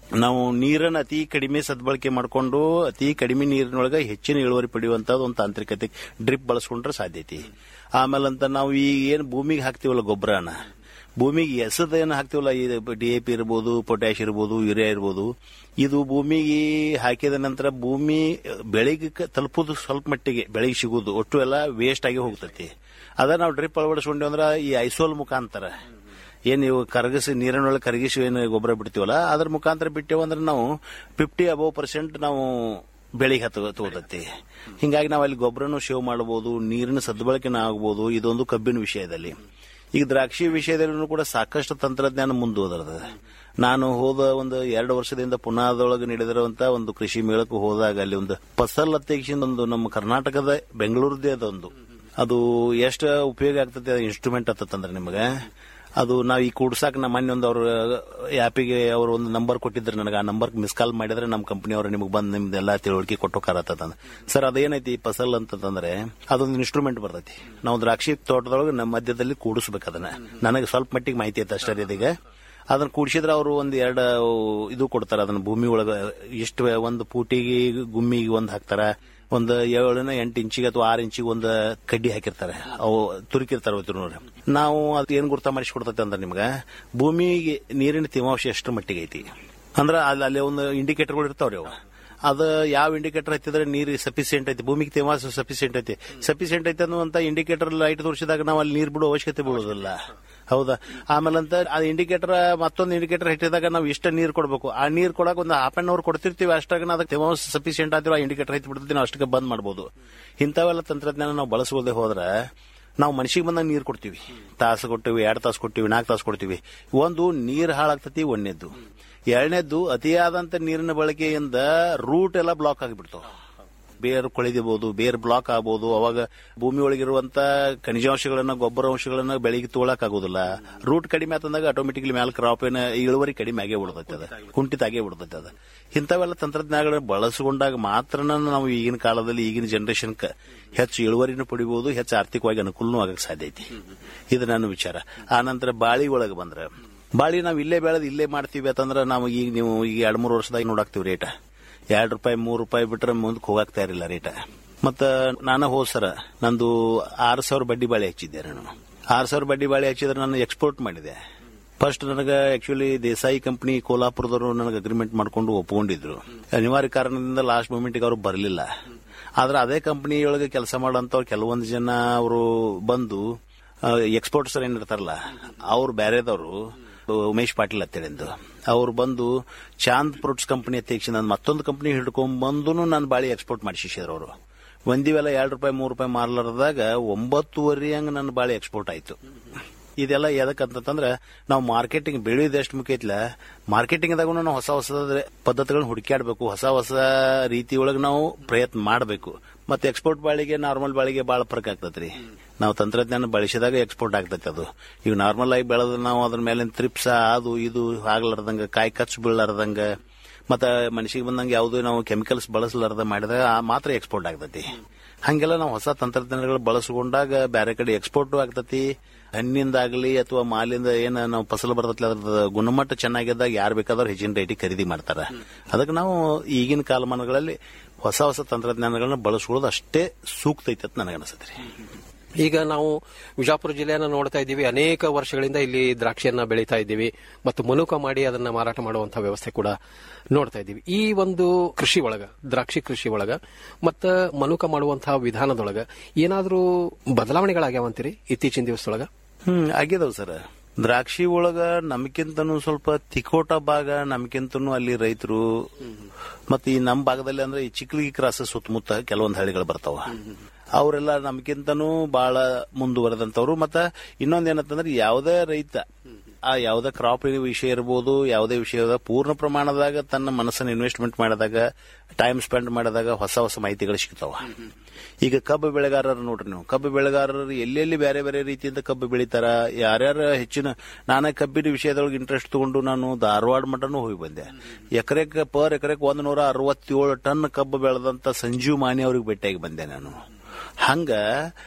ನಾವು ನೀರನ್ನ ಅತಿ ಕಡಿಮೆ ಸದ್ಬಳಕೆ ಮಾಡಿಕೊಂಡು ಅತಿ ಕಡಿಮೆ ನೀರಿನೊಳಗೆ ಹೆಚ್ಚಿನ ಇಳುವರಿ ಪಡೆಯುವಂತದ್ದು ಒಂದು ತಾಂತ್ರಿಕತೆ ಡ್ರಿಪ್ ಬಳಸ್ಕೊಂಡ್ರೆ ಸಾಧ್ಯತೆ ಆಮೇಲೆ ಅಂತ ನಾವು ಈ ಏನು ಭೂಮಿಗೆ ಹಾಕ್ತಿವಲ್ಲ ಗೊಬ್ಬರನ ಭೂಮಿಗೆ ಎಸದ ಏನು ಹಾಕ್ತಿವಲ್ಲ ಈ ಡಿ ಎ ಪಿ ಇರ್ಬೋದು ಪೊಟ್ಯಾಶ್ ಇರ್ಬೋದು ಯೂರಿಯಾ ಇರ್ಬೋದು ಇದು ಭೂಮಿಗೆ ಹಾಕಿದ ನಂತರ ಭೂಮಿ ಬೆಳೆಗೆ ಕ- ತಲುಪೋದು ಸ್ವಲ್ಪ ಮಟ್ಟಿಗೆ ಬೆಳೆಗೆ ಸಿಗೋದು ಒಟ್ಟು ಎಲ್ಲ ವೇಸ್ಟ್ ಆಗಿ ಹೋಗ್ತತಿ ಅದ ನಾವು ಡ್ರಿಪ್ ಅಳವಡಿಸ್ಕೊಂಡೇವ್ ಅಂದ್ರೆ ಈ ಐಸೋಲ್ ಮುಖಾಂತರ ಏನ್ ನೀವು ಕರಗಿಸಿ ನೀರಿನೊಳಗೆ ಕರಗಿಸಿ ಏನು ಗೊಬ್ಬರ ಬಿಡ್ತೀವಲ್ಲ ಅದ್ರ ಮುಖಾಂತರ ಬಿಟ್ಟೇವು ಅಂದ್ರೆ ನಾವು ಫಿಫ್ಟಿ ಅಬೌವ್ ಪರ್ಸೆಂಟ್ ನಾವು ಬೆಳಿಗ್ಗೆ ಹತ್ತು ತಗೋತತಿ ಹಿಂಗಾಗಿ ನಾವು ಅಲ್ಲಿ ಗೊಬ್ಬರನು ಸೇವ್ ಮಾಡಬಹುದು ನೀರಿನ ಸದ್ಬಳಕೆನ ಆಗಬಹುದು ಇದೊಂದು ಕಬ್ಬಿನ ವಿಷಯದಲ್ಲಿ ಈಗ ದ್ರಾಕ್ಷಿ ವಿಷಯದಲ್ಲೂ ಕೂಡ ಸಾಕಷ್ಟು ತಂತ್ರಜ್ಞಾನ ಮುಂದುವರೆದ ನಾನು ಹೋದ ಒಂದು ಎರಡು ವರ್ಷದಿಂದ ಪುನಾದೊಳಗೆ ನಡೆದಿರುವಂತ ಒಂದು ಕೃಷಿ ಮೇಳಕ್ಕೆ ಹೋದಾಗ ಅಲ್ಲಿ ಒಂದು ಫಸಲ್ ಅತ್ಯಕ್ಷ ಒಂದು ನಮ್ಮ ಕರ್ನಾಟಕದ ಬೆಂಗಳೂರದೇ ಅದೊಂದು ಅದು ಎಷ್ಟು ಉಪಯೋಗ ಆಗ್ತದೆ ಇನ್ಸ್ಟ್ರೂಮೆಂಟ್ ಆತಂದ್ರೆ ನಿಮಗೆ ಅದು ನಾವು ಈ ಕೂಡ್ಸಾಕ್ ನಮ್ಮ ಮೊನ್ನೆ ಒಂದು ಅವ್ರ ಆ್ಯಪಿಗೆ ಅವರು ಒಂದು ನಂಬರ್ ಕೊಟ್ಟಿದ್ರು ನನಗೆ ಆ ನಂಬರ್ ಮಿಸ್ ಕಾಲ್ ಮಾಡಿದ್ರೆ ನಮ್ಮ ಕಂಪನಿಯವರು ನಿಮಗೆ ಬಂದು ನಿಮ್ದೆಲ್ಲ ತಿಳುವಳಿಕೆ ಕೊಟ್ಟು ಕರತ್ತಂದ ಸರ್ ಅದೇನೈತಿ ಫಸಲ್ ಅಂತಂದ್ರೆ ಅದೊಂದು ಇನ್ಸ್ಟ್ರೂಮೆಂಟ್ ಬರ್ತೈತಿ ನಾವು ದ್ರಾಕ್ಷಿ ತೋಟದೊಳಗೆ ನಮ್ಮ ಮಧ್ಯದಲ್ಲಿ ಕೂಡಿಸ್ಬೇಕು ಅದನ್ನ ನನಗೆ ಸ್ವಲ್ಪ ಮಟ್ಟಿಗೆ ಮಾಹಿತಿ ಐತೆ ಅಷ್ಟೇ ಇದೀಗ ಅದನ್ನ ಕೂಡಿಸಿದ್ರೆ ಅವರು ಒಂದ್ ಎರಡು ಇದು ಕೊಡ್ತಾರ ಅದನ್ನ ಭೂಮಿ ಒಳಗ ಎಷ್ಟು ಒಂದು ಪೂಟಿಗೆ ಗುಮ್ಮಿಗೆ ಒಂದ್ ಹಾಕ್ತಾರ ಒಂದು ಏಳನ ಎಂಟು ಇಂಚಿಗೆ ಅಥವಾ ಆರು ಇಂಚಿಗೆ ಒಂದು ಕಡ್ಡಿ ಹಾಕಿರ್ತಾರೆ ಅವು ತುರುಕಿರ್ತಾರೆ ಅವತ್ತು ನೋಡ್ರಿ ನಾವು ಅದು ಏನ್ ಗುರ್ತ ಮಾಡಿಸ್ಕೊಡ್ತೈತೆ ಅಂದ್ರೆ ನಿಮ್ಗೆ ಭೂಮಿಗೆ ನೀರಿನ ತೇವಾಂಶ ಎಷ್ಟು ಮಟ್ಟಿಗೆ ಐತಿ ಅಂದ್ರೆ ಅಲ್ಲಿ ಅಲ್ಲಿ ಒಂದು ಇಂಡಿಕೇಟರ್ಗಳು ಇರ್ತಾವ್ರಿ ಅವು ಅದು ಯಾವ ಇಂಡಿಕೇಟರ್ ಹತ್ತಿದ್ರೆ ನೀರು ಸಫಿಸಿಯೆಂಟ್ ಐತಿ ಭೂಮಿಗೆ ತೇವಾಂಶ ಸಫಿಸಿಯೆಂಟ್ ಐತಿ ಸಫಿಸಿಯೆಂಟ್ ಐತಿ ಅನ್ನುವಂತ ಇಂಡಿಕೇಟರ್ ಲೈಟ್ ತೋರಿಸಿದಾಗ ನಾವು ಅಲ್ಲಿ ನೀರು ಬಿಡೋ ಅವಶ್ಯಕತೆ ಬೀಳೋದಿಲ್ಲ ಹೌದಾ ಆಮೇಲೆ ಅಂತ ಆ ಇಂಡಿಕೇಟರ್ ಮತ್ತೊಂದು ಇಂಡಿಕೇಟರ್ ಇಟ್ಟಿದಾಗ ನಾವು ಇಷ್ಟ ನೀರು ಕೊಡಬೇಕು ಆ ನೀರು ಕೊಡಕ್ಕೆ ಒಂದು ಹಾಫ್ ಅನ್ ಅವರ್ ಕೊಡ್ತಿರ್ತೀವಿ ಅಷ್ಟಾಗ ಅದಕ್ಕೆ ತೇವಾಂಶ ಸಫಿಸಿಯೆಂಟ್ ಆದ್ರೆ ಆ ಇಂಡಿಕೇಟರ್ ಹತ್ತಿ ಬಿಡ್ತೀವಿ ನಾವು ಅಷ್ಟಕ್ಕೆ ಬಂದ್ ಮಾಡ್ಬೋದು ಇಂಥವೆಲ್ಲ ತಂತ್ರಜ್ಞಾನ ನಾವು ಬಳಸೋದೇ ಹೋದ್ರೆ ನಾವು ಮನುಷ್ಯಗೆ ಬಂದಾಗ ನೀರು ಕೊಡ್ತೀವಿ ತಾಸು ಕೊಡ್ತೀವಿ ಎರಡು ತಾಸು ಕೊಡ್ತೀವಿ ನಾಲ್ಕು ತಾಸು ಕೊಡ್ತೀವಿ ಒಂದು ನೀರು ಹಾಳಾಗ್ತತಿ ಒಂದನೇದ್ದು ಎರಡನೇದ್ದು ಅತಿಯಾದಂತ ನೀರಿನ ಬಳಕೆಯಿಂದ ರೂಟ್ ಎಲ್ಲ ಬ್ಲಾಕ್ ಆಗಿಬಿಡ್ತಾವ ಬೇರು ಕೊಳೆದಿಬಹುದು ಬೇರು ಬ್ಲಾಕ್ ಆಗಬಹುದು ಅವಾಗ ಭೂಮಿ ಒಳಗಿರುವಂತ ಖನಿಜಾಂಶಗಳನ್ನ ಗೊಬ್ಬರ ಅಂಶಗಳನ್ನ ಬೆಳಿಗ್ಗೆ ತೋಳಕ್ ಆಗೋದಿಲ್ಲ ರೂಟ್ ಕಡಿಮೆ ಆತಂದಾಗ ಆಟೋಮೆಟಿಕ್ಲಿ ಮ್ಯಾಲ ಕ್ರಾಪ್ ಏನ ಇಳುವರಿ ಕಡಿಮೆ ಆಗೇ ಬಿಡ್ತೈತೆ ಅದ ಕುಂಠಿತ ಆಗೇ ಬಿಡ್ತೈತೆ ಅದ ಇಂಥವೆಲ್ಲ ತಂತ್ರಜ್ಞಾನಗಳನ್ನ ಬಳಸಿಕೊಂಡಾಗ ಮಾತ್ರ ನಾವು ಈಗಿನ ಕಾಲದಲ್ಲಿ ಈಗಿನ ಜನರೇಷನ್ ಹೆಚ್ಚು ಇಳುವರಿನೂ ಪಡಿಬಹುದು ಹೆಚ್ಚು ಆರ್ಥಿಕವಾಗಿ ಅನುಕೂಲನೂ ಆಗಕ್ಕೆ ಸಾಧ್ಯ ಐತಿ ಇದು ನನ್ನ ವಿಚಾರ ಆ ನಂತರ ಬಾಳಿ ಒಳಗೆ ಬಂದ್ರೆ ಬಾಳಿ ನಾವು ಇಲ್ಲೇ ಬೆಳೆದು ಇಲ್ಲೇ ಮಾಡ್ತೀವಿ ಅಂತಂದ್ರೆ ನಾವು ಈಗ ನೀವು ಈಗ ಎರಡ್ ಮೂರು ವರ್ಷದಾಗ ನೋಡಾಕ್ತಿವಿ ರೇಟ್ ಎರಡ್ ರೂಪಾಯಿ ಮೂರು ರೂಪಾಯಿ ಬಿಟ್ರೆ ಮುಂದಕ್ಕೆ ಹೋಗಾಕ್ತಾ ಇರಲಿಲ್ಲ ರೇಟ್ ಮತ್ತ ನಾನು ಹೋದ್ ಸರ ನಂದು ಆರು ಸಾವಿರ ಬಡ್ಡಿ ಬಾಳೆ ಹಚ್ಚಿದ್ದೆ ನಾನು ಆರು ಸಾವಿರ ಬಡ್ಡಿ ಬಾಳೆ ಹಚ್ಚಿದ್ರೆ ನಾನು ಎಕ್ಸ್ಪೋರ್ಟ್ ಮಾಡಿದೆ ಫಸ್ಟ್ ನನಗೆ ಆಕ್ಚುಲಿ ದೇಸಾಯಿ ಕಂಪನಿ ಕೋಲಾಪುರದವರು ನನಗೆ ಅಗ್ರಿಮೆಂಟ್ ಮಾಡ್ಕೊಂಡು ಒಪ್ಕೊಂಡಿದ್ರು ಅನಿವಾರ್ಯ ಕಾರಣದಿಂದ ಲಾಸ್ಟ್ ಮೂಮೆಂಟ್ಗೆ ಅವರು ಬರಲಿಲ್ಲ ಆದ್ರೆ ಅದೇ ಕಂಪನಿಯೊಳಗೆ ಕೆಲಸ ಮಾಡೋಂಥವ್ರು ಕೆಲವೊಂದು ಜನ ಅವರು ಬಂದು ಎಕ್ಸ್ಪೋರ್ಟ್ಸರ್ ಏನಿರ್ತಾರಲ್ಲ ಅವ್ರು ಬೇರೆದವರು ಉಮೇಶ್ ಪಾಟೀಲ್ ಅಂತೇಳಿಂದು ಅವ್ರು ಬಂದು ಚಾಂದ್ ಫ್ರೂಟ್ಸ್ ಕಂಪನಿ ಅಧ್ಯಕ್ಷ ನಾನು ಮತ್ತೊಂದು ಕಂಪನಿ ಹಿಡ್ಕೊಂಡ್ ಬಂದು ನಾನು ಬಾಳಿ ಎಕ್ಸ್ಪೋರ್ಟ್ ಮಾಡಿಸಿದ್ರು ಅವರು ಒಂದಿವೆಲ್ಲ ಎರಡು ರೂಪಾಯಿ ಮೂರು ರೂಪಾಯಿ ಮಾರ್ಲಾರ್ದಾಗ ಒಂಬತ್ತುವರೆ ಹಂಗ ನನ್ನ ಬಾಳಿ ಎಕ್ಸ್ಪೋರ್ಟ್ ಆಯ್ತು ಇದೆಲ್ಲ ಎದಕ್ಕಂತಂದ್ರೆ ನಾವು ಮಾರ್ಕೆಟಿಂಗ್ ಬೆಳೆಯೋದು ಎಷ್ಟು ಮುಖ್ಯ ಐತ್ಲ ಮಾರ್ಕೆಟಿಂಗ್ದಾಗೂ ನಾವು ಹೊಸ ಹೊಸ ಪದ್ಧತಿಗಳನ್ನ ಹುಡುಕ್ಯಾಡಬೇಕು ಹೊಸ ಹೊಸ ರೀತಿ ಒಳಗೆ ನಾವು ಪ್ರಯತ್ನ ಮಾಡಬೇಕು ಮತ್ತೆ ಎಕ್ಸ್ಪೋರ್ಟ್ ಬಾಳಿಗೆ ನಾರ್ಮಲ್ ಬಾಳಿಗೆ ಬಹಳ ಫರ್ಕ್ ಆಗ್ತತ್ರಿ ನಾವು ತಂತ್ರಜ್ಞಾನ ಬಳಸಿದಾಗ ಎಕ್ಸ್ಪೋರ್ಟ್ ಆಗ್ತೈತೆ ಅದು ಈಗ ನಾರ್ಮಲ್ ಆಗಿ ಬೆಳೆದ ನಾವು ಅದ್ರ ಮೇಲೆ ತ್ರಿಪ್ಸ ಅದು ಇದು ಆಗ್ಲಾರ್ದಂಗ ಕಾಯಿ ಕಚ್ಚು ಬೀಳಾರ್ದಂಗ ಮತ್ತೆ ಮನುಷ್ಯಗೆ ಬಂದಂಗೆ ಯಾವುದೋ ನಾವು ಕೆಮಿಕಲ್ಸ್ ಬಳಸಲಾರ್ದ ಮಾಡಿದಾಗ ಆ ಮಾತ್ರ ಎಕ್ಸ್ಪೋರ್ಟ್ ಆಗ್ತೈತಿ ಹಂಗೆಲ್ಲ ನಾವು ಹೊಸ ತಂತ್ರಜ್ಞಾನಗಳು ಬಳಸಿಕೊಂಡಾಗ ಬೇರೆ ಕಡೆ ಎಕ್ಸ್ಪೋರ್ಟ್ ಆಗ್ತತಿ ಹಣ್ಣಿಂದಾಗ್ಲಿ ಅಥವಾ ಮಾಲಿಂದ ಏನ ನಾವು ಫಸಲು ಬರ್ತೈತಿ ಅದ್ರ ಗುಣಮಟ್ಟ ಚೆನ್ನಾಗಿದ್ದಾಗ ಯಾರು ಬೇಕಾದ್ರೂ ಹೆಚ್ಚಿನ ರೇಟಿಗೆ ಖರೀದಿ ಮಾಡ್ತಾರ ಅದಕ್ಕೆ ನಾವು ಈಗಿನ ಕಾಲಮಾನಗಳಲ್ಲಿ ಹೊಸ ಹೊಸ ತಂತ್ರಜ್ಞಾನಗಳನ್ನ ಬಳಸ್ಕೊಳ್ಳೋದು ಅಷ್ಟೇ ಸೂಕ್ತ ಐತೆ ಅಂತ ನನಗೆ ಅನಿಸುತ್ತೆ ಈಗ ನಾವು ವಿಜಾಪುರ ಜಿಲ್ಲೆಯನ್ನ ನೋಡ್ತಾ ಇದ್ದೀವಿ ಅನೇಕ ವರ್ಷಗಳಿಂದ ಇಲ್ಲಿ ದ್ರಾಕ್ಷಿಯನ್ನ ಬೆಳೀತಾ ಇದ್ದೀವಿ ಮತ್ತು ಮನುಕ ಮಾಡಿ ಅದನ್ನ ಮಾರಾಟ ಮಾಡುವಂತಹ ವ್ಯವಸ್ಥೆ ಕೂಡ ನೋಡ್ತಾ ಇದ್ದೀವಿ ಈ ಒಂದು ಕೃಷಿ ಒಳಗ ದ್ರಾಕ್ಷಿ ಕೃಷಿ ಒಳಗ ಮತ್ತ ಮನುಕ ಮಾಡುವಂತಹ ವಿಧಾನದೊಳಗ ಏನಾದ್ರೂ ಬದಲಾವಣೆಗಳಾಗ್ಯಾವಂತೀರಿ ಇತ್ತೀಚಿನ ದಿವಸದೊಳಗ ಹ್ಮ್ ಆಗ್ಯದವ್ ಸರ್ ದ್ರಾಕ್ಷಿ ಒಳಗ ನಮ್ಕಿಂತನೂ ಸ್ವಲ್ಪ ತಿಕೋಟ ಭಾಗ ನಮ್ಕಿಂತನೂ ಅಲ್ಲಿ ರೈತರು ಮತ್ತೆ ಈ ನಮ್ಮ ಭಾಗದಲ್ಲಿ ಅಂದ್ರೆ ಈ ಚಿಕ್ಕಲಿಗಿ ಕ್ರಾಸ್ ಸುತ್ತಮುತ್ತ ಕೆಲವೊಂದು ಹಳ್ಳಿಗಳು ಬರ್ತಾವ ಅವರೆಲ್ಲ ನಮ್ಗಿಂತನೂ ಬಹಳ ಮುಂದುವರೆದಂತವ್ರು ಮತ್ತ ಇನ್ನೊಂದೇನಂತಂದ್ರೆ ಯಾವುದೇ ರೈತ ಆ ಯಾವುದೇ ಕ್ರಾಪ್ ವಿಷಯ ಇರ್ಬೋದು ಯಾವುದೇ ವಿಷಯದ ಪೂರ್ಣ ಪ್ರಮಾಣದಾಗ ತನ್ನ ಮನಸ್ಸನ್ನು ಇನ್ವೆಸ್ಟ್ಮೆಂಟ್ ಮಾಡಿದಾಗ ಟೈಮ್ ಸ್ಪೆಂಡ್ ಮಾಡಿದಾಗ ಹೊಸ ಹೊಸ ಮಾಹಿತಿಗಳು ಸಿಗ್ತಾವ ಈಗ ಕಬ್ಬು ಬೆಳೆಗಾರರು ನೋಡ್ರಿ ನೀವು ಕಬ್ಬು ಬೆಳೆಗಾರರು ಎಲ್ಲೆಲ್ಲಿ ಬೇರೆ ಬೇರೆ ರೀತಿಯಿಂದ ಕಬ್ಬು ಬೆಳಿತಾರ ಯಾರ್ಯಾರ ಹೆಚ್ಚಿನ ನಾನೇ ಕಬ್ಬಿನ ವಿಷಯದೊಳಗೆ ಇಂಟ್ರೆಸ್ಟ್ ತಗೊಂಡು ನಾನು ಧಾರವಾಡ ಮಟನೂ ಹೋಗಿ ಬಂದೆ ಎಕರೆಕ್ ಪರ್ ಎಕರೆಕ್ ಒಂದ್ ನೂರ ಅರವತ್ತೇಳು ಟನ್ ಕಬ್ಬು ಬೆಳೆದಂತ ಸಂಜೀವ್ ಮಾನಿ ಅವ್ರಿಗೆ ಭೇಟಿಯಾಗಿ ಬಂದೆ ನಾನು ಹಂಗ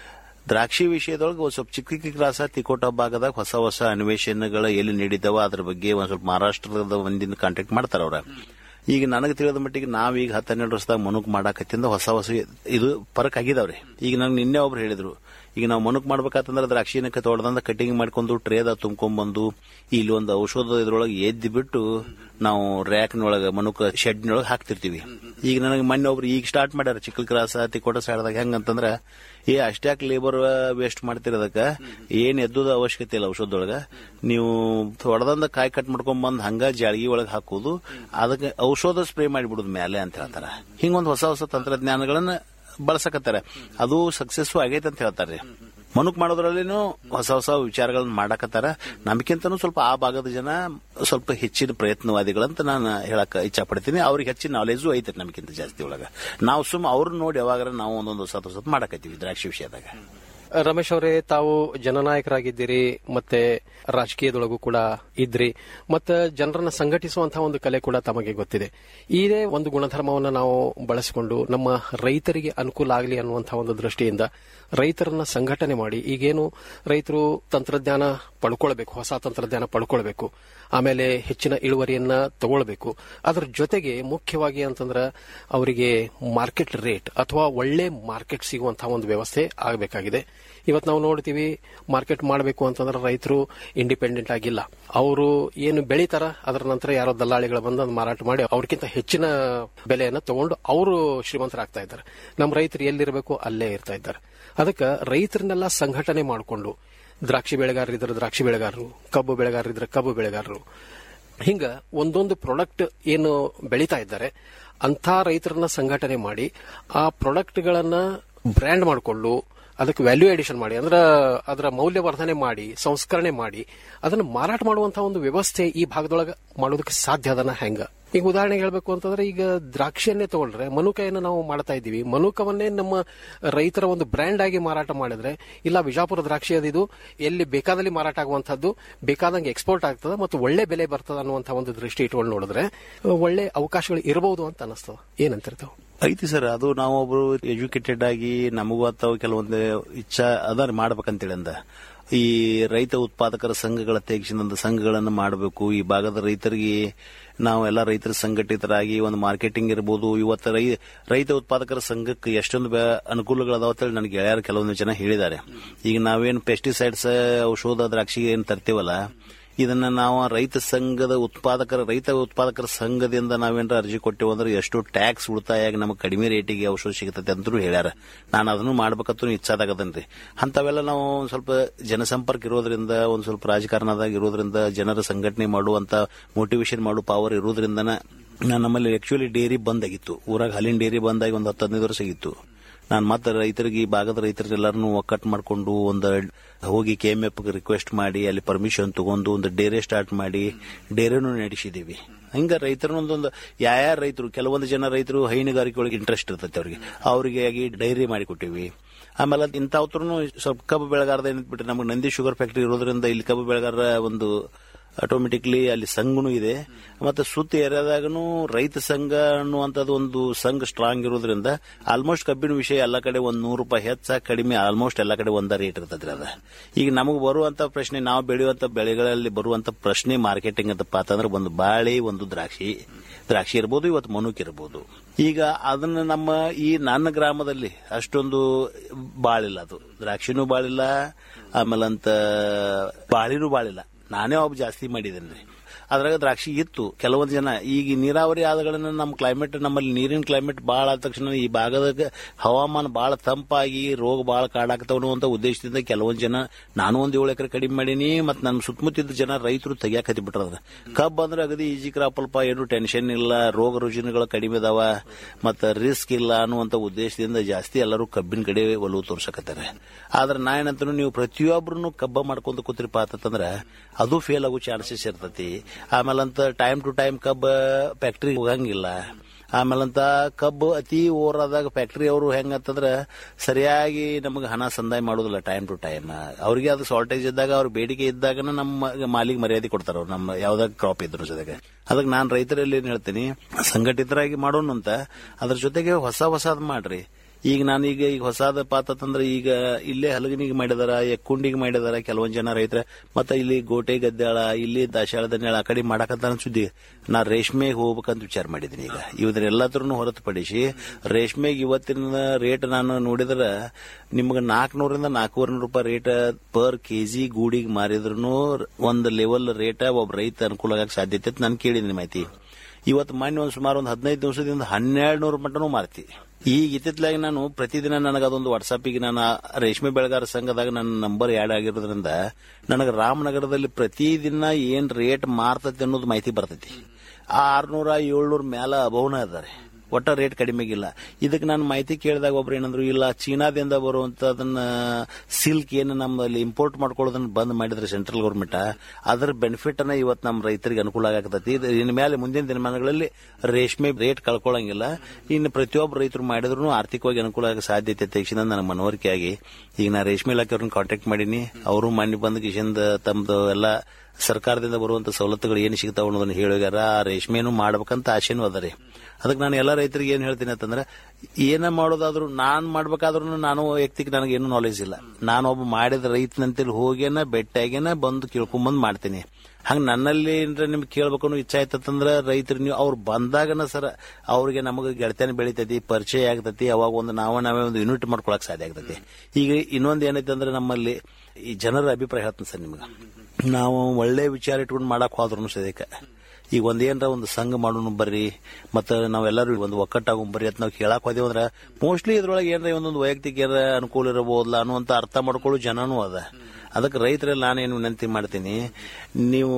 ದ್ರಾಕ್ಷಿ ವಿಷಯದೊಳಗೆ ಒಂದ್ ಸ್ವಲ್ಪ ಚಿಕ್ಕ ಚಿಕ್ಕ ಕ್ರಾಸ ತಿಕೋಟ ಭಾಗದಾಗ ಹೊಸ ಹೊಸ ಅನ್ವೇಷಣೆಗಳು ಎಲ್ಲಿ ನೀಡಿದಾವ ಅದ್ರ ಬಗ್ಗೆ ಒಂದ್ ಸ್ವಲ್ಪ ಮಹಾರಾಷ್ಟ್ರದ ಒಂದಿನ ಕಾಂಟ್ಯಾಕ್ಟ್ ಮಾಡ್ತಾರ ಅವ್ರ ಈಗ ನನಗೆ ತಿಳಿದ ಮಟ್ಟಿಗೆ ನಾವೀಗ ಹತ್ತು ಹನ್ನೆರಡು ವರ್ಷದಾಗ ಮನುಕ್ ಮಾಡಾಕತ್ತಿಂದ ಹೊಸ ಹೊಸ ಇದು ಫರಕ್ ಆಗಿದಾವ್ರಿ ಈಗ ನಂಗೆ ನಿನ್ನೆ ಒಬ್ರು ಹೇಳಿದ್ರು ಈಗ ನಾವು ಮನುಕ್ ಮಾಡ್ಬೇಕಂತಂದ್ರೆ ದ್ರಾಕ್ಷಿನ ತೊಳೆದಂದ ಕಟಿಂಗ್ ಮಾಡ್ಕೊಂಡು ಟ್ರೇದ ತುಂಬ್ಕೊಂಡ್ಬಂದು ಇಲ್ಲಿ ಒಂದು ಔಷಧ ಇದ್ರೊಳಗೆ ಎದ್ದಿ ಬಿಟ್ಟು ನಾವು ರ್ಯಾಕ್ನೊಳಗೆ ಮನುಕ ಶೆಡ್ನೊಳಗೆ ಹಾಕ್ತಿರ್ತೀವಿ ಈಗ ನನಗೆ ಮೊನ್ನೆ ಒಬ್ರು ಈಗ ಸ್ಟಾರ್ಟ್ ಮಾಡ್ಯಾರ ಚಿಕ್ಕಲ್ ಕ್ರಾಸ ತಿಕೋಟ ಸೈಡ್ದಾಗ ಹೆಂಗಂತಂದ್ರ ಏ ಅಷ್ಟ್ಯಾಕ್ ಲೇಬರ್ ವೇಸ್ಟ್ ಮಾಡ್ತಿರೋದಕ್ಕ ಏನ್ ಎದ್ದುದ ಅವಶ್ಯಕತೆ ಇಲ್ಲ ಔಷಧದೊಳಗ ನೀವು ಹೊಡೆದಂದ ಕಾಯಿ ಕಟ್ ಮಾಡ್ಕೊಂಡ್ ಬಂದ್ ಹಂಗ ಜಾಳಗಿ ಒಳಗೆ ಹಾಕೋದು ಅದಕ್ಕೆ ಔಷಧ ಸ್ಪ್ರೇ ಮಾಡಿಬಿಡುದು ಮೇಲೆ ಅಂತ ಹೇಳ್ತಾರ ಹಿಂಗೊಂದು ಹೊಸ ಹೊಸ ತಂತ್ರಜ್ಞಾನಗಳನ್ನ ಬಳಸಕತ್ತಾರ ಅದು ಸಕ್ಸಸ್ ಆಗೈತೆ ಅಂತ ಹೇಳ್ತಾರೆ ಮನುಕ್ ಮಾಡೋದ್ರಲ್ಲಿನೂ ಹೊಸ ಹೊಸ ವಿಚಾರಗಳನ್ನ ಮಾಡಕತ್ತಾರ ನಮ್ಗಿಂತನೂ ಸ್ವಲ್ಪ ಆ ಭಾಗದ ಜನ ಸ್ವಲ್ಪ ಹೆಚ್ಚಿನ ಪ್ರಯತ್ನವಾದಿಗಳಂತ ನಾನು ಹೇಳಕ್ ಇಚ್ಛಾ ಪಡ್ತೀನಿ ಅವ್ರಿಗೆ ಹೆಚ್ಚಿನ ನಾಲೆಜು ಐತೆ ನಮ್ಗಿಂತ ಜಾಸ್ತಿ ಒಳಗ ನಾವು ಸುಮ್ ಅವ್ರನ್ನ ನೋಡಿ ಯಾವಾಗ ನಾವು ಒಂದೊಂದು ಹೊಸ ಹೊಸ ಮಾಡಕತ್ತೀವಿ ದ್ರಾಕ್ಷಿ ವಿಷಯದಾಗ ರಮೇಶ್ ಅವರೇ ತಾವು ಜನನಾಯಕರಾಗಿದ್ದೀರಿ ಮತ್ತೆ ರಾಜಕೀಯದೊಳಗೂ ಕೂಡ ಇದ್ರಿ ಮತ್ತೆ ಜನರನ್ನ ಸಂಘಟಿಸುವಂತಹ ಒಂದು ಕಲೆ ಕೂಡ ತಮಗೆ ಗೊತ್ತಿದೆ ಇದೇ ಒಂದು ಗುಣಧರ್ಮವನ್ನು ನಾವು ಬಳಸಿಕೊಂಡು ನಮ್ಮ ರೈತರಿಗೆ ಅನುಕೂಲ ಆಗಲಿ ಅನ್ನುವಂತಹ ಒಂದು ದೃಷ್ಟಿಯಿಂದ ರೈತರನ್ನ ಸಂಘಟನೆ ಮಾಡಿ ಈಗೇನು ರೈತರು ತಂತ್ರಜ್ಞಾನ ಪಡ್ಕೊಳ್ಬೇಕು ಹೊಸ ತಂತ್ರಜ್ಞಾನ ಪಡ್ಕೊಳ್ಬೇಕು ಆಮೇಲೆ ಹೆಚ್ಚಿನ ಇಳುವರಿಯನ್ನ ತಗೊಳ್ಬೇಕು ಅದರ ಜೊತೆಗೆ ಮುಖ್ಯವಾಗಿ ಅಂತಂದ್ರೆ ಅವರಿಗೆ ಮಾರ್ಕೆಟ್ ರೇಟ್ ಅಥವಾ ಒಳ್ಳೆ ಮಾರ್ಕೆಟ್ ಸಿಗುವಂತಹ ಒಂದು ವ್ಯವಸ್ಥೆ ಆಗಬೇಕಾಗಿದೆ ಇವತ್ತು ನಾವು ನೋಡ್ತೀವಿ ಮಾರ್ಕೆಟ್ ಮಾಡಬೇಕು ಅಂತಂದ್ರೆ ರೈತರು ಇಂಡಿಪೆಂಡೆಂಟ್ ಆಗಿಲ್ಲ ಅವರು ಏನು ಬೆಳೀತಾರ ಅದರ ನಂತರ ಯಾರೋ ದಲ್ಲಾಳಿಗಳು ಬಂದು ಅದನ್ನ ಮಾರಾಟ ಮಾಡಿ ಅವ್ರಿಗಿಂತ ಹೆಚ್ಚಿನ ಬೆಲೆಯನ್ನು ತಗೊಂಡು ಅವರು ಶ್ರೀಮಂತರಾಗ್ತಾ ಇದ್ದಾರೆ ನಮ್ಮ ರೈತರು ಎಲ್ಲಿರಬೇಕು ಅಲ್ಲೇ ಇರ್ತಾ ಇದ್ದಾರೆ ಅದಕ್ಕೆ ರೈತರನ್ನೆಲ್ಲ ಸಂಘಟನೆ ಮಾಡಿಕೊಂಡು ದ್ರಾಕ್ಷಿ ಬೆಳೆಗಾರರಿದ್ರೆ ದ್ರಾಕ್ಷಿ ಬೆಳೆಗಾರರು ಕಬ್ಬು ಬೆಳೆಗಾರರಿದ್ರೆ ಕಬ್ಬು ಬೆಳೆಗಾರರು ಹಿಂಗ ಒಂದೊಂದು ಪ್ರಾಡಕ್ಟ್ ಏನು ಬೆಳೀತಾ ಇದ್ದಾರೆ ಅಂತ ರೈತರನ್ನ ಸಂಘಟನೆ ಮಾಡಿ ಆ ಪ್ರಾಡಕ್ಟ್ಗಳನ್ನ ಬ್ರ್ಯಾಂಡ್ ಮಾಡಿಕೊಂಡು ಅದಕ್ಕೆ ವ್ಯಾಲ್ಯೂ ಎಡಿಷನ್ ಮಾಡಿ ಅಂದ್ರೆ ಅದರ ಮೌಲ್ಯವರ್ಧನೆ ಮಾಡಿ ಸಂಸ್ಕರಣೆ ಮಾಡಿ ಅದನ್ನು ಮಾರಾಟ ಮಾಡುವಂತಹ ಒಂದು ವ್ಯವಸ್ಥೆ ಈ ಭಾಗದೊಳಗೆ ಮಾಡೋದಕ್ಕೆ ಸಾಧ್ಯ ಅದನ್ನ ಹೆಂಗ ಈಗ ಉದಾಹರಣೆಗೆ ಹೇಳ್ಬೇಕು ಅಂತಂದ್ರೆ ಈಗ ದ್ರಾಕ್ಷಿಯನ್ನೇ ತಗೊಂಡ್ರೆ ಮನುಕಯನ್ನು ನಾವು ಮಾಡ್ತಾ ಇದ್ದೀವಿ ಮನುಕವನ್ನೇ ನಮ್ಮ ರೈತರ ಒಂದು ಬ್ರ್ಯಾಂಡ್ ಆಗಿ ಮಾರಾಟ ಮಾಡಿದ್ರೆ ಇಲ್ಲ ವಿಜಾಪುರ ದ್ರಾಕ್ಷಿ ಅದಿದು ಎಲ್ಲಿ ಬೇಕಾದಲ್ಲಿ ಮಾರಾಟ ಆಗುವಂತಹದ್ದು ಬೇಕಾದಂಗೆ ಎಕ್ಸ್ಪೋರ್ಟ್ ಆಗ್ತದೆ ಮತ್ತು ಒಳ್ಳೆ ಬೆಲೆ ಬರ್ತದೆ ಅನ್ನುವಂತಹ ಒಂದು ದೃಷ್ಟಿ ಇಟ್ಕೊಂಡು ನೋಡಿದ್ರೆ ಒಳ್ಳೆ ಅವಕಾಶಗಳು ಇರಬಹುದು ಅಂತ ಅನಿಸ್ತದ ಏನಂತಿರ್ತಾವ ಐತಿ ಸರ್ ಅದು ನಾವೊಬ್ರು ಎಜುಕೇಟೆಡ್ ಆಗಿ ನಮಗೂ ಅಥವಾ ಕೆಲವೊಂದು ಇಚ್ಛಾ ಅದಾರ ಮಾಡ್ಬೇಕಂತೇಳಿ ಅಂದ ಈ ರೈತ ಉತ್ಪಾದಕರ ಸಂಘಗಳ ತೆಗೆಸಿದಂತ ಸಂಘಗಳನ್ನು ಮಾಡಬೇಕು ಈ ಭಾಗದ ರೈತರಿಗೆ ನಾವು ಎಲ್ಲ ರೈತರ ಸಂಘಟಿತರಾಗಿ ಒಂದು ಮಾರ್ಕೆಟಿಂಗ್ ಇರ್ಬೋದು ಇವತ್ತು ರೈ ರೈತ ಉತ್ಪಾದಕರ ಸಂಘಕ್ಕೆ ಎಷ್ಟೊಂದು ಬೆ- ಅನುಕೂಲಗಳದಾವ ಅಂತೇಳಿ ನನಗೆ ಗೆಳೆಯರು ಕೆಲವೊಂದು ಜನ ಹೇಳಿದ್ದಾರೆ ಈಗ ನಾವೇನು ಪೆಸ್ಟಿಸೈಡ್ಸ್ ಔಷಧ ದ್ರಾಕ್ಷಿಗೆ ಏನು ತರ್ತೀವಲ್ಲ ಇದನ್ನ ನಾವು ರೈತ ಸಂಘದ ಉತ್ಪಾದಕರ ರೈತ ಉತ್ಪಾದಕರ ಸಂಘದಿಂದ ನಾವೇನಾರ ಅರ್ಜಿ ಕೊಟ್ಟೆವು ಅಂದ್ರೆ ಎಷ್ಟು ಟ್ಯಾಕ್ಸ್ ಉಳಿತಾಯ ಆಗಿ ನಮಗೆ ಕಡಿಮೆ ರೇಟಿಗೆ ಔಷಧ ಸಿಗತೈತೆ ಅಂತಲೂ ಹೇಳ್ಯಾರ ನಾನು ಅದನ್ನು ಮಾಡ್ಬೇಕಂತೂ ಇಚ್ಛಾದಾಗದನ್ರಿ ಅಂತವೆಲ್ಲ ನಾವು ಒಂದ್ ಸ್ವಲ್ಪ ಜನಸಂಪರ್ಕ ಇರೋದ್ರಿಂದ ಒಂದ್ ಸ್ವಲ್ಪ ರಾಜಕಾರಣದಾಗ ಇರೋದ್ರಿಂದ ಜನರ ಸಂಘಟನೆ ಮಾಡುವಂತ ಮೋಟಿವೇಶನ್ ಮಾಡೋ ಪವರ್ ಇರೋದ್ರಿಂದನ ನಾನು ನಮ್ಮಲ್ಲಿ ಆಕ್ಚುಲಿ ಡೇರಿ ಬಂದ್ ಆಗಿತ್ತು ಊರಾಗ ಹಾಲಿನ ಡೇರಿ ಬಂದಾಗಿ ಒಂದು ಹತ್ತು ಹದಿನೈದು ವರ್ಷ ಆಗಿತ್ತು ನಾನು ಮತ್ತೆ ರೈತರಿಗೆ ಈ ಭಾಗದ ರೈತರೆಲ್ಲರನ್ನು ಒಕ್ಕಟ್ಟು ಮಾಡಿಕೊಂಡು ಒಂದು ಹೋಗಿ ಕೆ ಎಂ ಎಫ್ ರಿಕ್ವೆಸ್ಟ್ ಮಾಡಿ ಅಲ್ಲಿ ಪರ್ಮಿಷನ್ ತಗೊಂಡು ಒಂದು ಡೇರೆ ಸ್ಟಾರ್ಟ್ ಮಾಡಿ ಡೇರೆನೂ ನಡೆಸಿದೀವಿ ಹಿಂಗ ರೈತರನ್ನೊಂದೊಂದು ಯಾರ್ಯಾರ ರೈತರು ಕೆಲವೊಂದು ಜನ ರೈತರು ಹೈನುಗಾರಿಕೆ ಒಳಗೆ ಇಂಟ್ರೆಸ್ಟ್ ಇರ್ತೈತೆ ಅವ್ರಿಗೆ ಅವರಿಗೆ ಆಗಿ ಡೈರಿ ಮಾಡಿಕೊಟ್ಟಿವಿ ಆಮೇಲೆ ಇಂಥವ್ರು ಸ್ವಲ್ಪ ಕಬ್ಬು ಬೆಳೆಗಾರದ ಏನಿಟ್ಬಿಟ್ರೆ ನಮಗೆ ನಂದಿ ಶುಗರ್ ಫ್ಯಾಕ್ಟರಿ ಇರೋದ್ರಿಂದ ಇಲ್ಲಿ ಕಬ್ಬು ಬೆಳೆಗಾರರ ಒಂದು ಆಟೋಮೆಟಿಕ್ಲಿ ಅಲ್ಲಿ ಸಂಘನೂ ಇದೆ ಮತ್ತೆ ಸುತ್ತ ಏರಿಯಾದಾಗನು ರೈತ ಸಂಘ ಅನ್ನುವಂಥದ್ದು ಒಂದು ಸಂಘ ಸ್ಟ್ರಾಂಗ್ ಇರೋದ್ರಿಂದ ಆಲ್ಮೋಸ್ಟ್ ಕಬ್ಬಿನ ವಿಷಯ ಎಲ್ಲ ಕಡೆ ಒಂದ್ ನೂರು ರೂಪಾಯಿ ಹೆಚ್ಚ ಕಡಿಮೆ ಆಲ್ಮೋಸ್ಟ್ ಎಲ್ಲ ಕಡೆ ಒಂದ ರೇಟ್ ಇರ್ತದ್ರಿ ಅದ ಈಗ ನಮಗೆ ಬರುವಂತ ಪ್ರಶ್ನೆ ನಾವು ಬೆಳೆಯುವಂತ ಬೆಳೆಗಳಲ್ಲಿ ಬರುವಂತ ಪ್ರಶ್ನೆ ಮಾರ್ಕೆಟಿಂಗ್ ಅಂತಪ್ಪ ಅಂತಂದ್ರೆ ಒಂದು ಬಾಳೆ ಒಂದು ದ್ರಾಕ್ಷಿ ದ್ರಾಕ್ಷಿ ಇರ್ಬೋದು ಇವತ್ತು ಮನುಕ್ ಇರ್ಬೋದು ಈಗ ಅದನ್ನ ನಮ್ಮ ಈ ನನ್ನ ಗ್ರಾಮದಲ್ಲಿ ಅಷ್ಟೊಂದು ಬಾಳಿಲ್ಲ ಅದು ದ್ರಾಕ್ಷಿನೂ ಬಾಳಿಲ್ಲ ಆಮೇಲಂತ ಬಾಳಿನೂ ಬಾಳಿಲ್ಲ ನಾನೇ ಒಬ್ಬ ಜಾಸ್ತಿ ಮಾಡಿದ್ದೇನೆ ಅದ್ರಾಗ ದ್ರಾಕ್ಷಿ ಇತ್ತು ಕೆಲವೊಂದು ಜನ ಈಗ ನೀರಾವರಿ ಆದಗಳನ್ನ ನಮ್ಮ ಕ್ಲೈಮೇಟ್ ನಮ್ಮಲ್ಲಿ ನೀರಿನ ಕ್ಲೈಮೇಟ್ ಭಾಳ ಆದ ತಕ್ಷಣ ಈ ಭಾಗದಾಗ ಹವಾಮಾನ ಭಾಳ ತಂಪಾಗಿ ರೋಗ ಭಾಳ ಕಾಡಾಗ್ತಾವ ಅಂತ ಉದ್ದೇಶದಿಂದ ಕೆಲವೊಂದು ಜನ ನಾನು ಒಂದು ಏಳು ಎಕರೆ ಕಡಿಮೆ ಮಾಡೀನಿ ಮತ್ತು ನನ್ನ ಸುತ್ತಮುತ್ತಿದ್ದ ಜನ ರೈತರು ತೆಗಿಯಾಕತ್ತಿ ಬಿಟ್ರದ ಕಬ್ಬು ಅಂದ್ರೆ ಅಗದಿ ಈಜಿ ಕ್ರಾಪ್ ಅಲ್ಪ ಏನು ಟೆನ್ಷನ್ ಇಲ್ಲ ರೋಗ ರುಜಿನಗಳು ಕಡಿಮೆ ಅದಾವ ಮತ್ತು ರಿಸ್ಕ್ ಇಲ್ಲ ಅನ್ನುವಂಥ ಉದ್ದೇಶದಿಂದ ಜಾಸ್ತಿ ಎಲ್ಲರೂ ಕಬ್ಬಿನ ಕಡೆ ಒಲವು ತೋರ್ಸಕತ್ತಾರೆ ಆದ್ರೆ ನಾ ಏನಂತ ನೀವು ಪ್ರತಿಯೊಬ್ಬರನ್ನು ಕಬ್ಬ ಮಾಡ್ಕೊಂತ ಕೂತಿರಪ್ಪ ಅಂತಂದ್ರೆ ಅದು ಫೇಲ್ ಆಗೋ ಚಾನ್ಸಸ್ ಇರ್ತೈತಿ ಆಮೇಲಂತ ಟೈಮ್ ಟು ಟೈಮ್ ಕಬ್ಬ ಫ್ಯಾಕ್ಟ್ರಿ ಹೋಗಂಗಿಲ್ಲ ಆಮೇಲಂತ ಕಬ್ಬು ಅತಿ ಓವರಾದಾಗ ಫ್ಯಾಕ್ಟ್ರಿ ಅವರು ಹೆಂಗಂತಂದ್ರೆ ಸರಿಯಾಗಿ ನಮಗೆ ಹಣ ಸಂದಾಯ ಮಾಡೋದಿಲ್ಲ ಟೈಮ್ ಟು ಟೈಮ್ ಅವ್ರಿಗೆ ಅದು ಶಾರ್ಟೇಜ್ ಇದ್ದಾಗ ಅವ್ರ ಬೇಡಿಕೆ ಇದ್ದಾಗ ನಮ್ಮ ಮಾಲಿಗೆ ಮರ್ಯಾದೆ ಕೊಡ್ತಾರ ಅವ್ರು ನಮ್ಮ ಯಾವ್ದಾಗ ಕ್ರಾಪ್ ಇದ್ರ ಜೊತೆಗೆ ಅದಕ್ಕೆ ನಾನು ರೈತರಲ್ಲಿ ಏನ್ ಹೇಳ್ತೀನಿ ಸಂಘಟಿತರಾಗಿ ಮಾಡೋಣ ಅಂತ ಅದ್ರ ಜೊತೆಗೆ ಹೊಸ ಹೊಸದ್ ಮಾಡ್ರಿ ಈಗ ನಾನೀಗ ಈಗ ಹೊಸಾದ ಪಾತಂದ್ರೆ ಈಗ ಇಲ್ಲೇ ಹಲಗನಿಗೆ ಮಾಡಿದಾರ ಎಕ್ಕುಂಡಿಗೆ ಮಾಡಿದಾರ ಕೆಲವೊಂದ್ ಜನ ರೈತರ ಮತ್ತೆ ಇಲ್ಲಿ ಗೋಟೆ ಗದ್ದಾಳ ಇಲ್ಲಿ ದಾಶಾಳ ದನ್ಯಾಳ ಆ ಕಡೆ ಮಾಡಕಂತ ಸುದ್ದಿ ನಾ ರೇಷ್ಮೆಗೆ ಹೋಗ್ಬೇಕಂತ ವಿಚಾರ ಮಾಡಿದ್ದೀನಿ ಈಗ ಇವನ್ನೆಲ್ಲತ್ರನು ಹೊರತುಪಡಿಸಿ ರೇಷ್ಮೆಗೆ ಇವತ್ತಿನ ರೇಟ್ ನಾನು ನೋಡಿದ್ರ ನಿಮ್ಗೆ ನಾಲ್ಕನೂರಿಂದ ನಾಲ್ಕೂವರೆ ನೂರು ರೂಪಾಯಿ ರೇಟ್ ಪರ್ ಕೆಜಿ ಗೂಡಿಗೆ ಮಾರಿದ್ರು ಒಂದು ಲೆವೆಲ್ ರೇಟ್ ಒಬ್ಬ ರೈತ ಅನುಕೂಲ ಆಗಕ್ಕೆ ಸಾಧ್ಯತೆ ಅಂತ ನಾನು ಕೇಳಿದ್ದೀನಿ ಮಾಹಿತಿ ಇವತ್ತು ಮೊನ್ನೆ ಒಂದು ಸುಮಾರು ಒಂದು ಹದಿನೈದು ದಿವಸದಿಂದ ಹನ್ನೆರಡು ನೂರು ಮಟನೂ ಮಾರ್ತಿ ಈಗ ಇತ್ತಿತ್ತಲಾಗಿ ನಾನು ಪ್ರತಿದಿನ ನನಗೆ ಅದೊಂದು ವಾಟ್ಸಾಪಿಗೆ ನಾನು ಆ ರೇಷ್ಮೆ ಬೆಳೆಗಾರ ಸಂಘದಾಗ ನನ್ನ ನಂಬರ್ ಆ್ಯಡ್ ಆಗಿರೋದ್ರಿಂದ ನನಗೆ ರಾಮನಗರದಲ್ಲಿ ಪ್ರತಿದಿನ ಏನ್ ರೇಟ್ ಮಾರ್ತತಿ ಅನ್ನೋದು ಮಾಹಿತಿ ಬರ್ತೈತಿ ಆ ಆರ್ನೂರ ಏಳ್ನೂರ ಮ್ಯಾಲ ಅಭವನ ಅದಾರೆ ಒಟ್ಟ ರೇಟ್ ಕಡಿಮೆಗಿಲ್ಲ ಇದಕ್ಕೆ ನಾನು ಮಾಹಿತಿ ಕೇಳಿದಾಗ ಒಬ್ರು ಏನಂದ್ರು ಇಲ್ಲ ಚೀನಾದಿಂದ ಬರುವಂತದನ್ನ ಸಿಲ್ಕ್ ಏನು ನಮ್ಮಲ್ಲಿ ಇಂಪೋರ್ಟ್ ಮಾಡ್ಕೊಳ್ಳೋದನ್ನ ಬಂದ್ ಮಾಡಿದ್ರೆ ಸೆಂಟ್ರಲ್ ಗೌರ್ಮೆಂಟ್ ಅದರ ಬೆನಿಫಿಟ್ ಅನ್ನ ಇವತ್ತು ನಮ್ಮ ರೈತರಿಗೆ ಅನುಕೂಲ ಆಗತೈತಿ ಇದು ಇನ್ನು ಮೇಲೆ ಮುಂದಿನ ದಿನಮಾನಗಳಲ್ಲಿ ರೇಷ್ಮೆ ರೇಟ್ ಕಳ್ಕೊಳ್ಳಂಗಿಲ್ಲ ಇನ್ನು ಪ್ರತಿಯೊಬ್ಬ ರೈತರು ಮಾಡಿದ್ರು ಆರ್ಥಿಕವಾಗಿ ಅನುಕೂಲ ಆಗೋ ಸಾಧ್ಯತೆ ತಕ್ಷಣ ನನ್ನ ಮನವರಿಕೆಯಾಗಿ ಈಗ ನಾ ರೇಷ್ಮೆ ಇಲಾಖೆಯವ್ರನ್ನ ಕಾಂಟ್ಯಾಕ್ಟ್ ಮಾಡೀನಿ ಅವರು ಮಣ್ಣಿ ಬಂದ ಕಿಶಿಂದ ತಮ್ಮದು ಎಲ್ಲ ಸರ್ಕಾರದಿಂದ ಬರುವಂತ ಸವಲತ್ತುಗಳು ಏನು ಸಿಗ್ತಾವ ಅನ್ನೋದನ್ನ ಹೇಳಿಗಾರ ಆ ರೇಷ್ಮೆನೂ ಮಾಡ್ಬೇಕಂತ ಆಶೆನೂ ಅದ ರೀ ಅದಕ್ಕೆ ನಾನು ಎಲ್ಲ ರೈತರಿಗೆ ಏನ್ ಹೇಳ್ತೀನಿ ಅಂತಂದ್ರೆ ಏನ ಮಾಡೋದಾದ್ರೂ ನಾನ್ ಮಾಡ್ಬೇಕಾದ್ರೂ ನಾನು ವೈಯಕ್ತಿಕ ನನಗೇನು ನಾಲೆಜ್ ಇಲ್ಲ ನಾನು ಒಬ್ಬ ಮಾಡಿದ ರೈತನಂತೇಳಿ ಹೋಗೇನ ಬೆಟ್ಟಾಗೇನ ಬಂದು ಕೇಳ್ಕೊಂಬಂದ್ ಮಾಡ್ತೀನಿ ಹಂಗ ನನ್ನಲ್ಲಿ ಏನ್ರ ನಿಮ್ಗೆ ಕೇಳ್ಬೇಕು ಅನ್ನೋ ಇಚ್ಛೆ ಆಯ್ತಂದ್ರ ರೈತರು ನೀವು ಅವ್ರು ಬಂದಾಗನ ಸರ ಅವ್ರಿಗೆ ನಮಗೆ ಗೆಳತನ ಬೆಳಿತೈತಿ ಪರಿಚಯ ಆಗ್ತೈತಿ ಅವಾಗ ಒಂದು ನಾವ ನಾವೇ ಒಂದು ಯೂನಿಟ್ ಮಾಡ್ಕೊಳಕ್ ಸಾಧ್ಯ ಆಗ್ತೈತಿ ಈಗ ಇನ್ನೊಂದು ಏನೈತೆ ಅಂದ್ರೆ ನಮ್ಮಲ್ಲಿ ಈ ಜನರ ಅಭಿಪ್ರಾಯ ಹೇಳ್ತೀನಿ ಸರ್ ನಿಮ್ಗೆ ನಾವು ಒಳ್ಳೆ ವಿಚಾರ ಇಟ್ಕೊಂಡು ಮಾಡಕ್ ಹೋದ್ರು ಸದ್ಯಕ್ಕೆ ಈಗ ಒಂದೇನ್ರ ಒಂದು ಸಂಘ ಮಾಡೋಣ ಬರ್ರಿ ಮತ್ತೆ ನಾವೆಲ್ಲರೂ ಒಂದು ಒಕ್ಕಟ್ಟಾಗ ಬರ್ರಿ ಅಂತ ನಾವು ಕೇಳಕ್ ಹೋದೇವು ಅಂದ್ರೆ ಮೋಸ್ಟ್ಲಿ ಇದ್ರೊಳಗೆ ಏನ್ರ ಒಂದೊಂದು ವೈಯಕ್ತಿಕ ಏನಾರ ಅನುಕೂಲ ಇರಬಹುದಲ್ಲ ಅನ್ನುವಂತ ಅರ್ಥ ಮಾಡ್ಕೊಳ್ಳೋ ಜನನೂ ಅದ ಅದಕ್ಕೆ ರೈತರಲ್ಲಿ ನಾನೇನು ವಿನಂತಿ ಮಾಡ್ತೀನಿ ನೀವು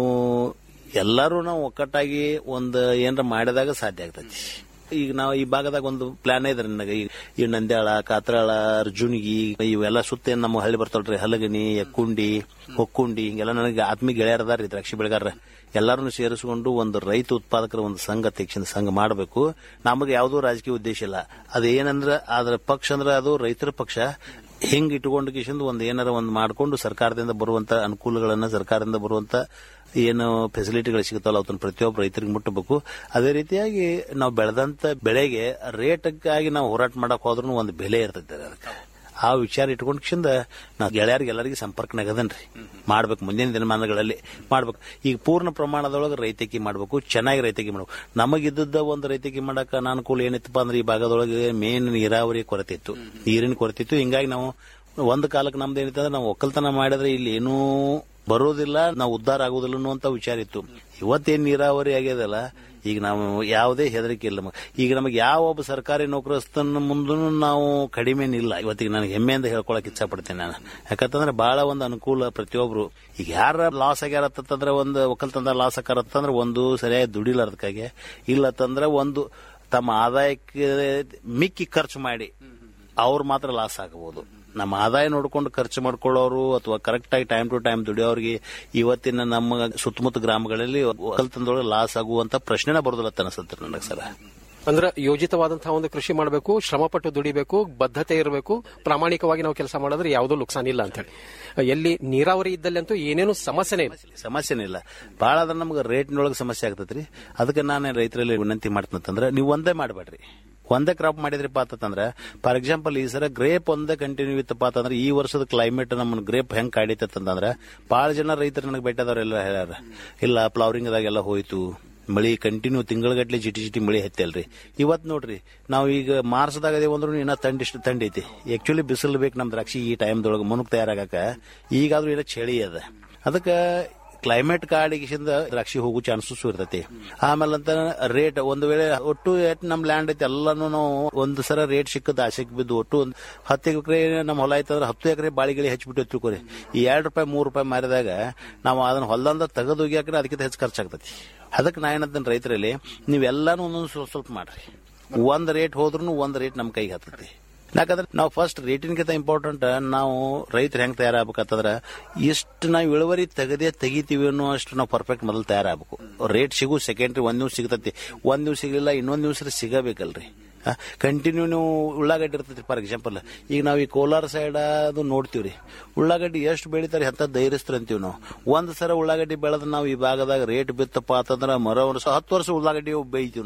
ಎಲ್ಲರೂ ನಾವು ಒಕ್ಕಟ್ಟಾಗಿ ಒಂದು ಏನಾರ ಮಾಡಿದಾಗ ಸಾಧ್ಯ ಆಗ್ತೈತಿ ಈಗ ನಾವು ಈ ಭಾಗದಾಗ ಒಂದು ಪ್ಲಾನ್ ಇದೆ ನನಗೆ ಈ- ಈ ನಂದ್ಯಾಳ ಕಾತ್ರಾಳ ಅರ್ಜುನ್ಗಿ ಇವೆಲ್ಲ ಸುತ್ತ ಏನ್ ನಮ್ಮ ಹಳ್ಳಿ ಬರ್ತಾವ್ರಿ ಹಲಗನಿ ಎಕ್ಕುಂಡಿ ಹೊಕ್ಕುಂಡಿ ಹಿಂಗೆಲ್ಲ ನನಗೆ ಆತ್ಮೀಯ ಗೆಳೆಯರದಾರ ದ್ರಾಕ್ಷಿ ಬೆಳೆಗಾರ ಎಲ್ಲರನ್ನು ಸೇರಿಸಿಕೊಂಡು ಒಂದು ರೈತ ಉತ್ಪಾದಕರ ಒಂದು ಸಂಘ ತೆಕ್ಷಣ ಸಂಘ ಮಾಡಬೇಕು ನಮಗೆ ಯಾವುದೋ ರಾಜಕೀಯ ಉದ್ದೇಶ ಇಲ್ಲ ಅದೇನಂದ್ರ ಅದ್ರ ಪಕ್ಷ ಅಂದ್ರೆ ಅದು ರೈತರ ಪಕ್ಷ ಹಿಂಗ್ ಇಟ್ಕೊಂಡು ಕಿಶಿಂದ ಒಂದು ಏನಾರ ಒಂದು ಮಾಡ್ಕೊಂಡು ಸರ್ಕಾರದಿಂದ ಬರುವಂತ ಅನುಕೂಲಗಳನ್ನ ಸರ್ಕಾರದಿಂದ ಬರುವಂತ ಏನು ಫೆಸಿಲಿಟಿಗಳು ಸಿಗುತ್ತಲ್ಲ ಅವತ್ತನ್ನ ಪ್ರತಿಯೊಬ್ಬ ರೈತರಿಗೆ ಮುಟ್ಟಬೇಕು ಅದೇ ರೀತಿಯಾಗಿ ನಾವು ಬೆಳೆದಂತ ಬೆಳೆಗೆ ರೇಟ್ಗಾಗಿ ನಾವು ಹೋರಾಟ ಮಾಡಕ್ ಹೋದ್ರೂ ಒಂದು ಬೆಲೆ ಇರ್ತೈತೆ ಅದಕ್ಕೆ ಆ ವಿಚಾರ ಇಟ್ಕೊಂಡು ಕಿಶಿಂದ ನಾ ಗೆಳೆಯರಿಗೆ ಎಲ್ಲರಿಗೆ ಸಂಪರ್ಕನಾಗ ಅದನ್ರಿ ಮಾಡ್ಬೇಕು ಮುಂದಿನ ದಿನಮಾನಗಳಲ್ಲಿ ಮಾಡ್ಬೇಕು ಈಗ ಪೂರ್ಣ ಪ್ರಮಾಣದೊಳಗೆ ರೈತಕಿ ಮಾಡ್ಬೇಕು ಚೆನ್ನಾಗಿ ರೈತಕಿ ಮಾಡ್ಬೇಕು ನಮಗಿದ್ದ ಒಂದು ರೈತಕಿ ಮಾಡಕ ಅನಾನುಕೂಲ ಏನಿತ್ತಪ್ಪ ಅಂದ್ರೆ ಈ ಭಾಗದೊಳಗೆ ಮೇನ್ ನೀರಾವರಿ ಕೊರತೆ ಇತ್ತು ನೀರಿನ ಕೊರತೆ ಇತ್ತು ಹಿಂಗಾಗಿ ನಾವು ಒಂದು ಕಾಲಕ್ಕೆ ನಮ್ದು ಏನಿತ್ತು ಅಂದ್ರೆ ನಾವು ಒಕ್ಕಲ್ತನ ಮಾಡಿದ್ರೆ ಇಲ್ಲಿ ಏನೂ ಬರೋದಿಲ್ಲ ನಾವು ಉದ್ಧಾರ ಆಗೋದಿಲ್ಲ ಅನ್ನುವಂತ ವಿಚಾರ ಇತ್ತು ಇವತ್ತೇನ್ ನೀರಾವರಿ ಆಗ್ಯದಲ್ಲ ಈಗ ನಾವು ಯಾವುದೇ ಹೆದರಿಕೆ ಇಲ್ಲ ನಮಗೆ. ಈಗ ನಮಗೆ ಯಾವ ಒಬ್ಬ ಸರ್ಕಾರಿ ನೌಕರಸ್ಥನ ಮುಂದೂ ನಾವು ಕಡಿಮೆನಿಲ್ಲ ಇವತ್ತಿಗೆ ನನಗೆ ಹೆಮ್ಮೆಯಿಂದ ಹೇಳ್ಕೊಳಕ್ ಇಚ್ಛೆ ಪಡ್ತೇನೆ ನಾನು ಯಾಕಂತಂದ್ರೆ ಬಹಳ ಒಂದು ಅನುಕೂಲ ಪ್ರತಿಯೊಬ್ರು ಈಗ ಯಾರ ಲಾಸ್ ಆಗ್ಯಾರತ್ತಂದ್ರೆ ಒಂದು ಒಕ್ಕಲ್ತನದ ಲಾಸ್ ಆಕಾರತ್ತಂದ್ರೆ ಒಂದು ಸರಿಯಾಗಿ ದುಡಿಲ್ಲ ಅದಕ್ಕಾಗಿ ಇಲ್ಲತ್ತಂದ್ರೆ ಒಂದು ತಮ್ಮ ಆದಾಯಕ್ಕೆ ಮಿಕ್ಕಿ ಖರ್ಚು ಮಾಡಿ ಅವ್ರು ಮಾತ್ರ ಲಾಸ್ ಆಗಬಹುದು ನಮ್ಮ ಆದಾಯ ನೋಡ್ಕೊಂಡು ಖರ್ಚು ಮಾಡ್ಕೊಳ್ಳೋರು ಅಥವಾ ಕರೆಕ್ಟ್ ಆಗಿ ಟೈಮ್ ಟು ಟೈಮ್ ದುಡಿಯೋರಿಗೆ ಇವತ್ತಿನ ನಮ್ಮ ಸುತ್ತಮುತ್ತ ಗ್ರಾಮಗಳಲ್ಲಿ ಒಕ್ಕಲ್ತನದೊಳಗೆ ಲಾಸ್ ಆಗುವಂತ ಪ್ರಶ್ನೆನ ಬರೋದಿಲ್ಲ ಅನಿಸುತ್ತೆ ನನಗೆ ಸರ್ ಅಂದ್ರೆ ಯೋಜಿತವಾದಂತಹ ಒಂದು ಕೃಷಿ ಮಾಡಬೇಕು ಶ್ರಮಪಟ್ಟು ದುಡಿಬೇಕು ಬದ್ಧತೆ ಇರಬೇಕು ಪ್ರಾಮಾಣಿಕವಾಗಿ ನಾವು ಕೆಲಸ ಮಾಡಿದ್ರೆ ಯಾವುದೋ ನುಕ್ಸಾನ್ ಇಲ್ಲ ಅಂತ ಹೇಳಿ ಎಲ್ಲಿ ನೀರಾವರಿ ಇದ್ದಲ್ಲಿ ಅಂತೂ ಏನೇನು ಸಮಸ್ಯೆನೇ ಇಲ್ಲ ಸಮಸ್ಯೆನೇ ಇಲ್ಲ ಬಹಳ ಅದ್ರ ನಮ್ಗೆ ರೇಟ್ನೊಳಗೆ ಸಮಸ್ಯೆ ಆಗ್ತೈತ್ರಿ ಅದಕ್ಕೆ ನಾನು ರೈತರಲ್ಲಿ ವಿನಂತಿ ಮಾಡ್ತಂತಂದ್ರೆ ನೀವು ಒಂದೇ ಮಾಡಬೇಡ್ರಿ ಒಂದೇ ಕ್ರಾಪ್ ಮಾಡಿದ್ರಿಪ್ಪ ಅಂತಂದ್ರೆ ಫಾರ್ ಎಕ್ಸಾಂಪಲ್ ಈ ಸರ ಗ್ರೇಪ್ ಒಂದೇ ಕಂಟಿನ್ಯೂ ಇತ್ತಪ್ಪ ಅಂತಂದ್ರೆ ಈ ವರ್ಷದ ಕ್ಲೈಮೇಟ್ ನಮ್ಮ ಗ್ರೇಪ್ ಹೆಂಗ್ ಕಾಡಿತಂತಂದ್ರೆ ಬಹಳ ಜನ ರೈತರು ನನಗೆ ಬೆಟ್ಟದವರೆಲ್ಲ ಹೇಳ್ಯಾರ ಇಲ್ಲ ಫ್ಲವರಿಂಗ್ದಾಗೆಲ್ಲ ಹೋಯ್ತು ಮಳಿ ಕಂಟಿನ್ಯೂ ತಿಂಗಳಗಟ್ಲೆ ಜಿಟಿ ಜಿಟಿ ಮಳಿ ಹತ್ತಲ್ರಿ ಇವತ್ ನೋಡ್ರಿ ನಾವು ಈಗ ಮಾರ್ಚ್ದಾಗ ಅದೇವ್ ಅಂದ್ರೂ ಇನ್ನ ತಂಡ ಇಷ್ಟು ತಂಡ ಐತಿ ಆಕ್ಚುಲಿ ಬಿಸಿಲು ಬೇಕು ನಮ್ ದ್ರಾಕ್ಷಿ ಈ ಟೈಮ್ದೊಳಗೆ ಮುನುಕ್ ತಯಾರಾಗಕ ಈಗಾದ್ರೂ ಇಲ್ಲ ಚಳಿ ಅದ ಅದಕ್ಕೆ ಕ್ಲೈಮೇಟ್ ಕಾಡಿಗಿಂದ ದ್ರಾಕ್ಷಿ ಹೋಗೋ ಚಾನ್ಸಸ್ ಇರ್ತೈತಿ ಆಮೇಲೆ ಅಂತ ರೇಟ್ ಒಂದು ವೇಳೆ ಒಟ್ಟು ಎಷ್ಟ್ ನಮ್ ಲ್ಯಾಂಡ್ ಐತಿ ಎಲ್ಲಾನು ನಾವು ಒಂದು ಸಲ ರೇಟ್ ಸಿಕ್ಕದ ಆಸೆಗೆ ಬಿದ್ದು ಒಟ್ಟು ಒಂದು ಹತ್ತು ಎಕರೆ ನಮ್ಮ ಹೊಲ ಐತಂದ್ರೆ ಹತ್ತು ಎಕರೆ ಬಾಳಿಗಿಳಿ ಹಚ್ಚಿಬಿಟ್ಟು ತಿಳ್ಕೊರಿ ಈ ಎರಡು ರೂಪಾಯಿ ಮೂರು ರೂಪಾಯಿ ಮಾರಿದಾಗ ನಾವು ಅದನ್ನ ಹೊಲದಿಂದ ತೆಗೆದು ಹೋಗ್ಯಾಕ್ರೆ ಅದಕ್ಕಿಂತ ಹೆಚ್ಚು ಖರ್ಚಾಗ್ತೈತಿ ಅದಕ್ಕೆ ನಾ ಏನಂತೇನೆ ರೈತರಲ್ಲಿ ನೀವೆಲ್ಲಾನು ಒಂದೊಂದು ಸ್ವಲ್ಪ ಸ್ವಲ್ಪ ಮಾಡ್ರಿ ಒಂದ್ ರೇಟ್ ಹೋದ್ರೂ ಒಂದ್ ರೇಟ್ ನಮ್ ಕೈಗೆ ಹತ್ತೈತಿ ಯಾಕಂದ್ರೆ ನಾವು ಫಸ್ಟ್ ರೇಟಿನ್ಗಿಂತ ಇಂಪಾರ್ಟೆಂಟ್ ನಾವು ರೈತರು ಹೆಂಗ್ ತಯಾರಾಗಬೇಕಂತಂದ್ರೆ ಎಷ್ಟು ನಾವು ಇಳುವರಿ ತೆಗದೇ ತೆಗಿತೀವಿ ಅನ್ನೋ ಅಷ್ಟು ನಾವು ಪರ್ಫೆಕ್ಟ್ ಮೊದಲು ತಯಾರಾಗಬೇಕು ರೇಟ್ ಸಿಗು ಸೆಕೆಂಡ್ರಿ ಒಂದ್ ದಿವ್ಸ ಸಿಗ್ತೈತಿ ಒಂದ್ ದಿವ್ಸ ಸಿಗಲಿಲ್ಲ ಇನ್ನೊಂದ್ ದಿವ್ಸ ಸಿಗಬೇಕಲ್ರಿ ಕಂಟಿನ್ಯೂ ನೀವು ಉಳ್ಳಾಗಡ್ಡಿ ಇರ್ತೈತಿ ಫಾರ್ ಎಕ್ಸಾಂಪಲ್ ಈಗ ನಾವು ಈ ಕೋಲಾರ ಸೈಡ್ ಅದು ನೋಡ್ತೀವ್ರಿ ಉಳ್ಳಾಗಡ್ಡಿ ಎಷ್ಟು ಬೆಳಿತಾರೆ ಅಂತ ಧೈರ್ಯಸ್ತ್ರ ಅಂತೀವಿ ನಾವು ಒಂದ್ ಸಲ ಉಳ್ಳಾಗಡ್ಡಿ ಬೆಳೆದ ನಾವು ಈ ಭಾಗದಾಗ ರೇಟ್ ಬಿತ್ತಪ್ಪ ಅಂತಂದ್ರೆ ಮರ ವರ್ಷ ಹತ್ತು ವರ್ಷ ಉಳ್ಳಾಗಡ್ಡಿ ಬೇಯ್ತೀವಿ ನಾವು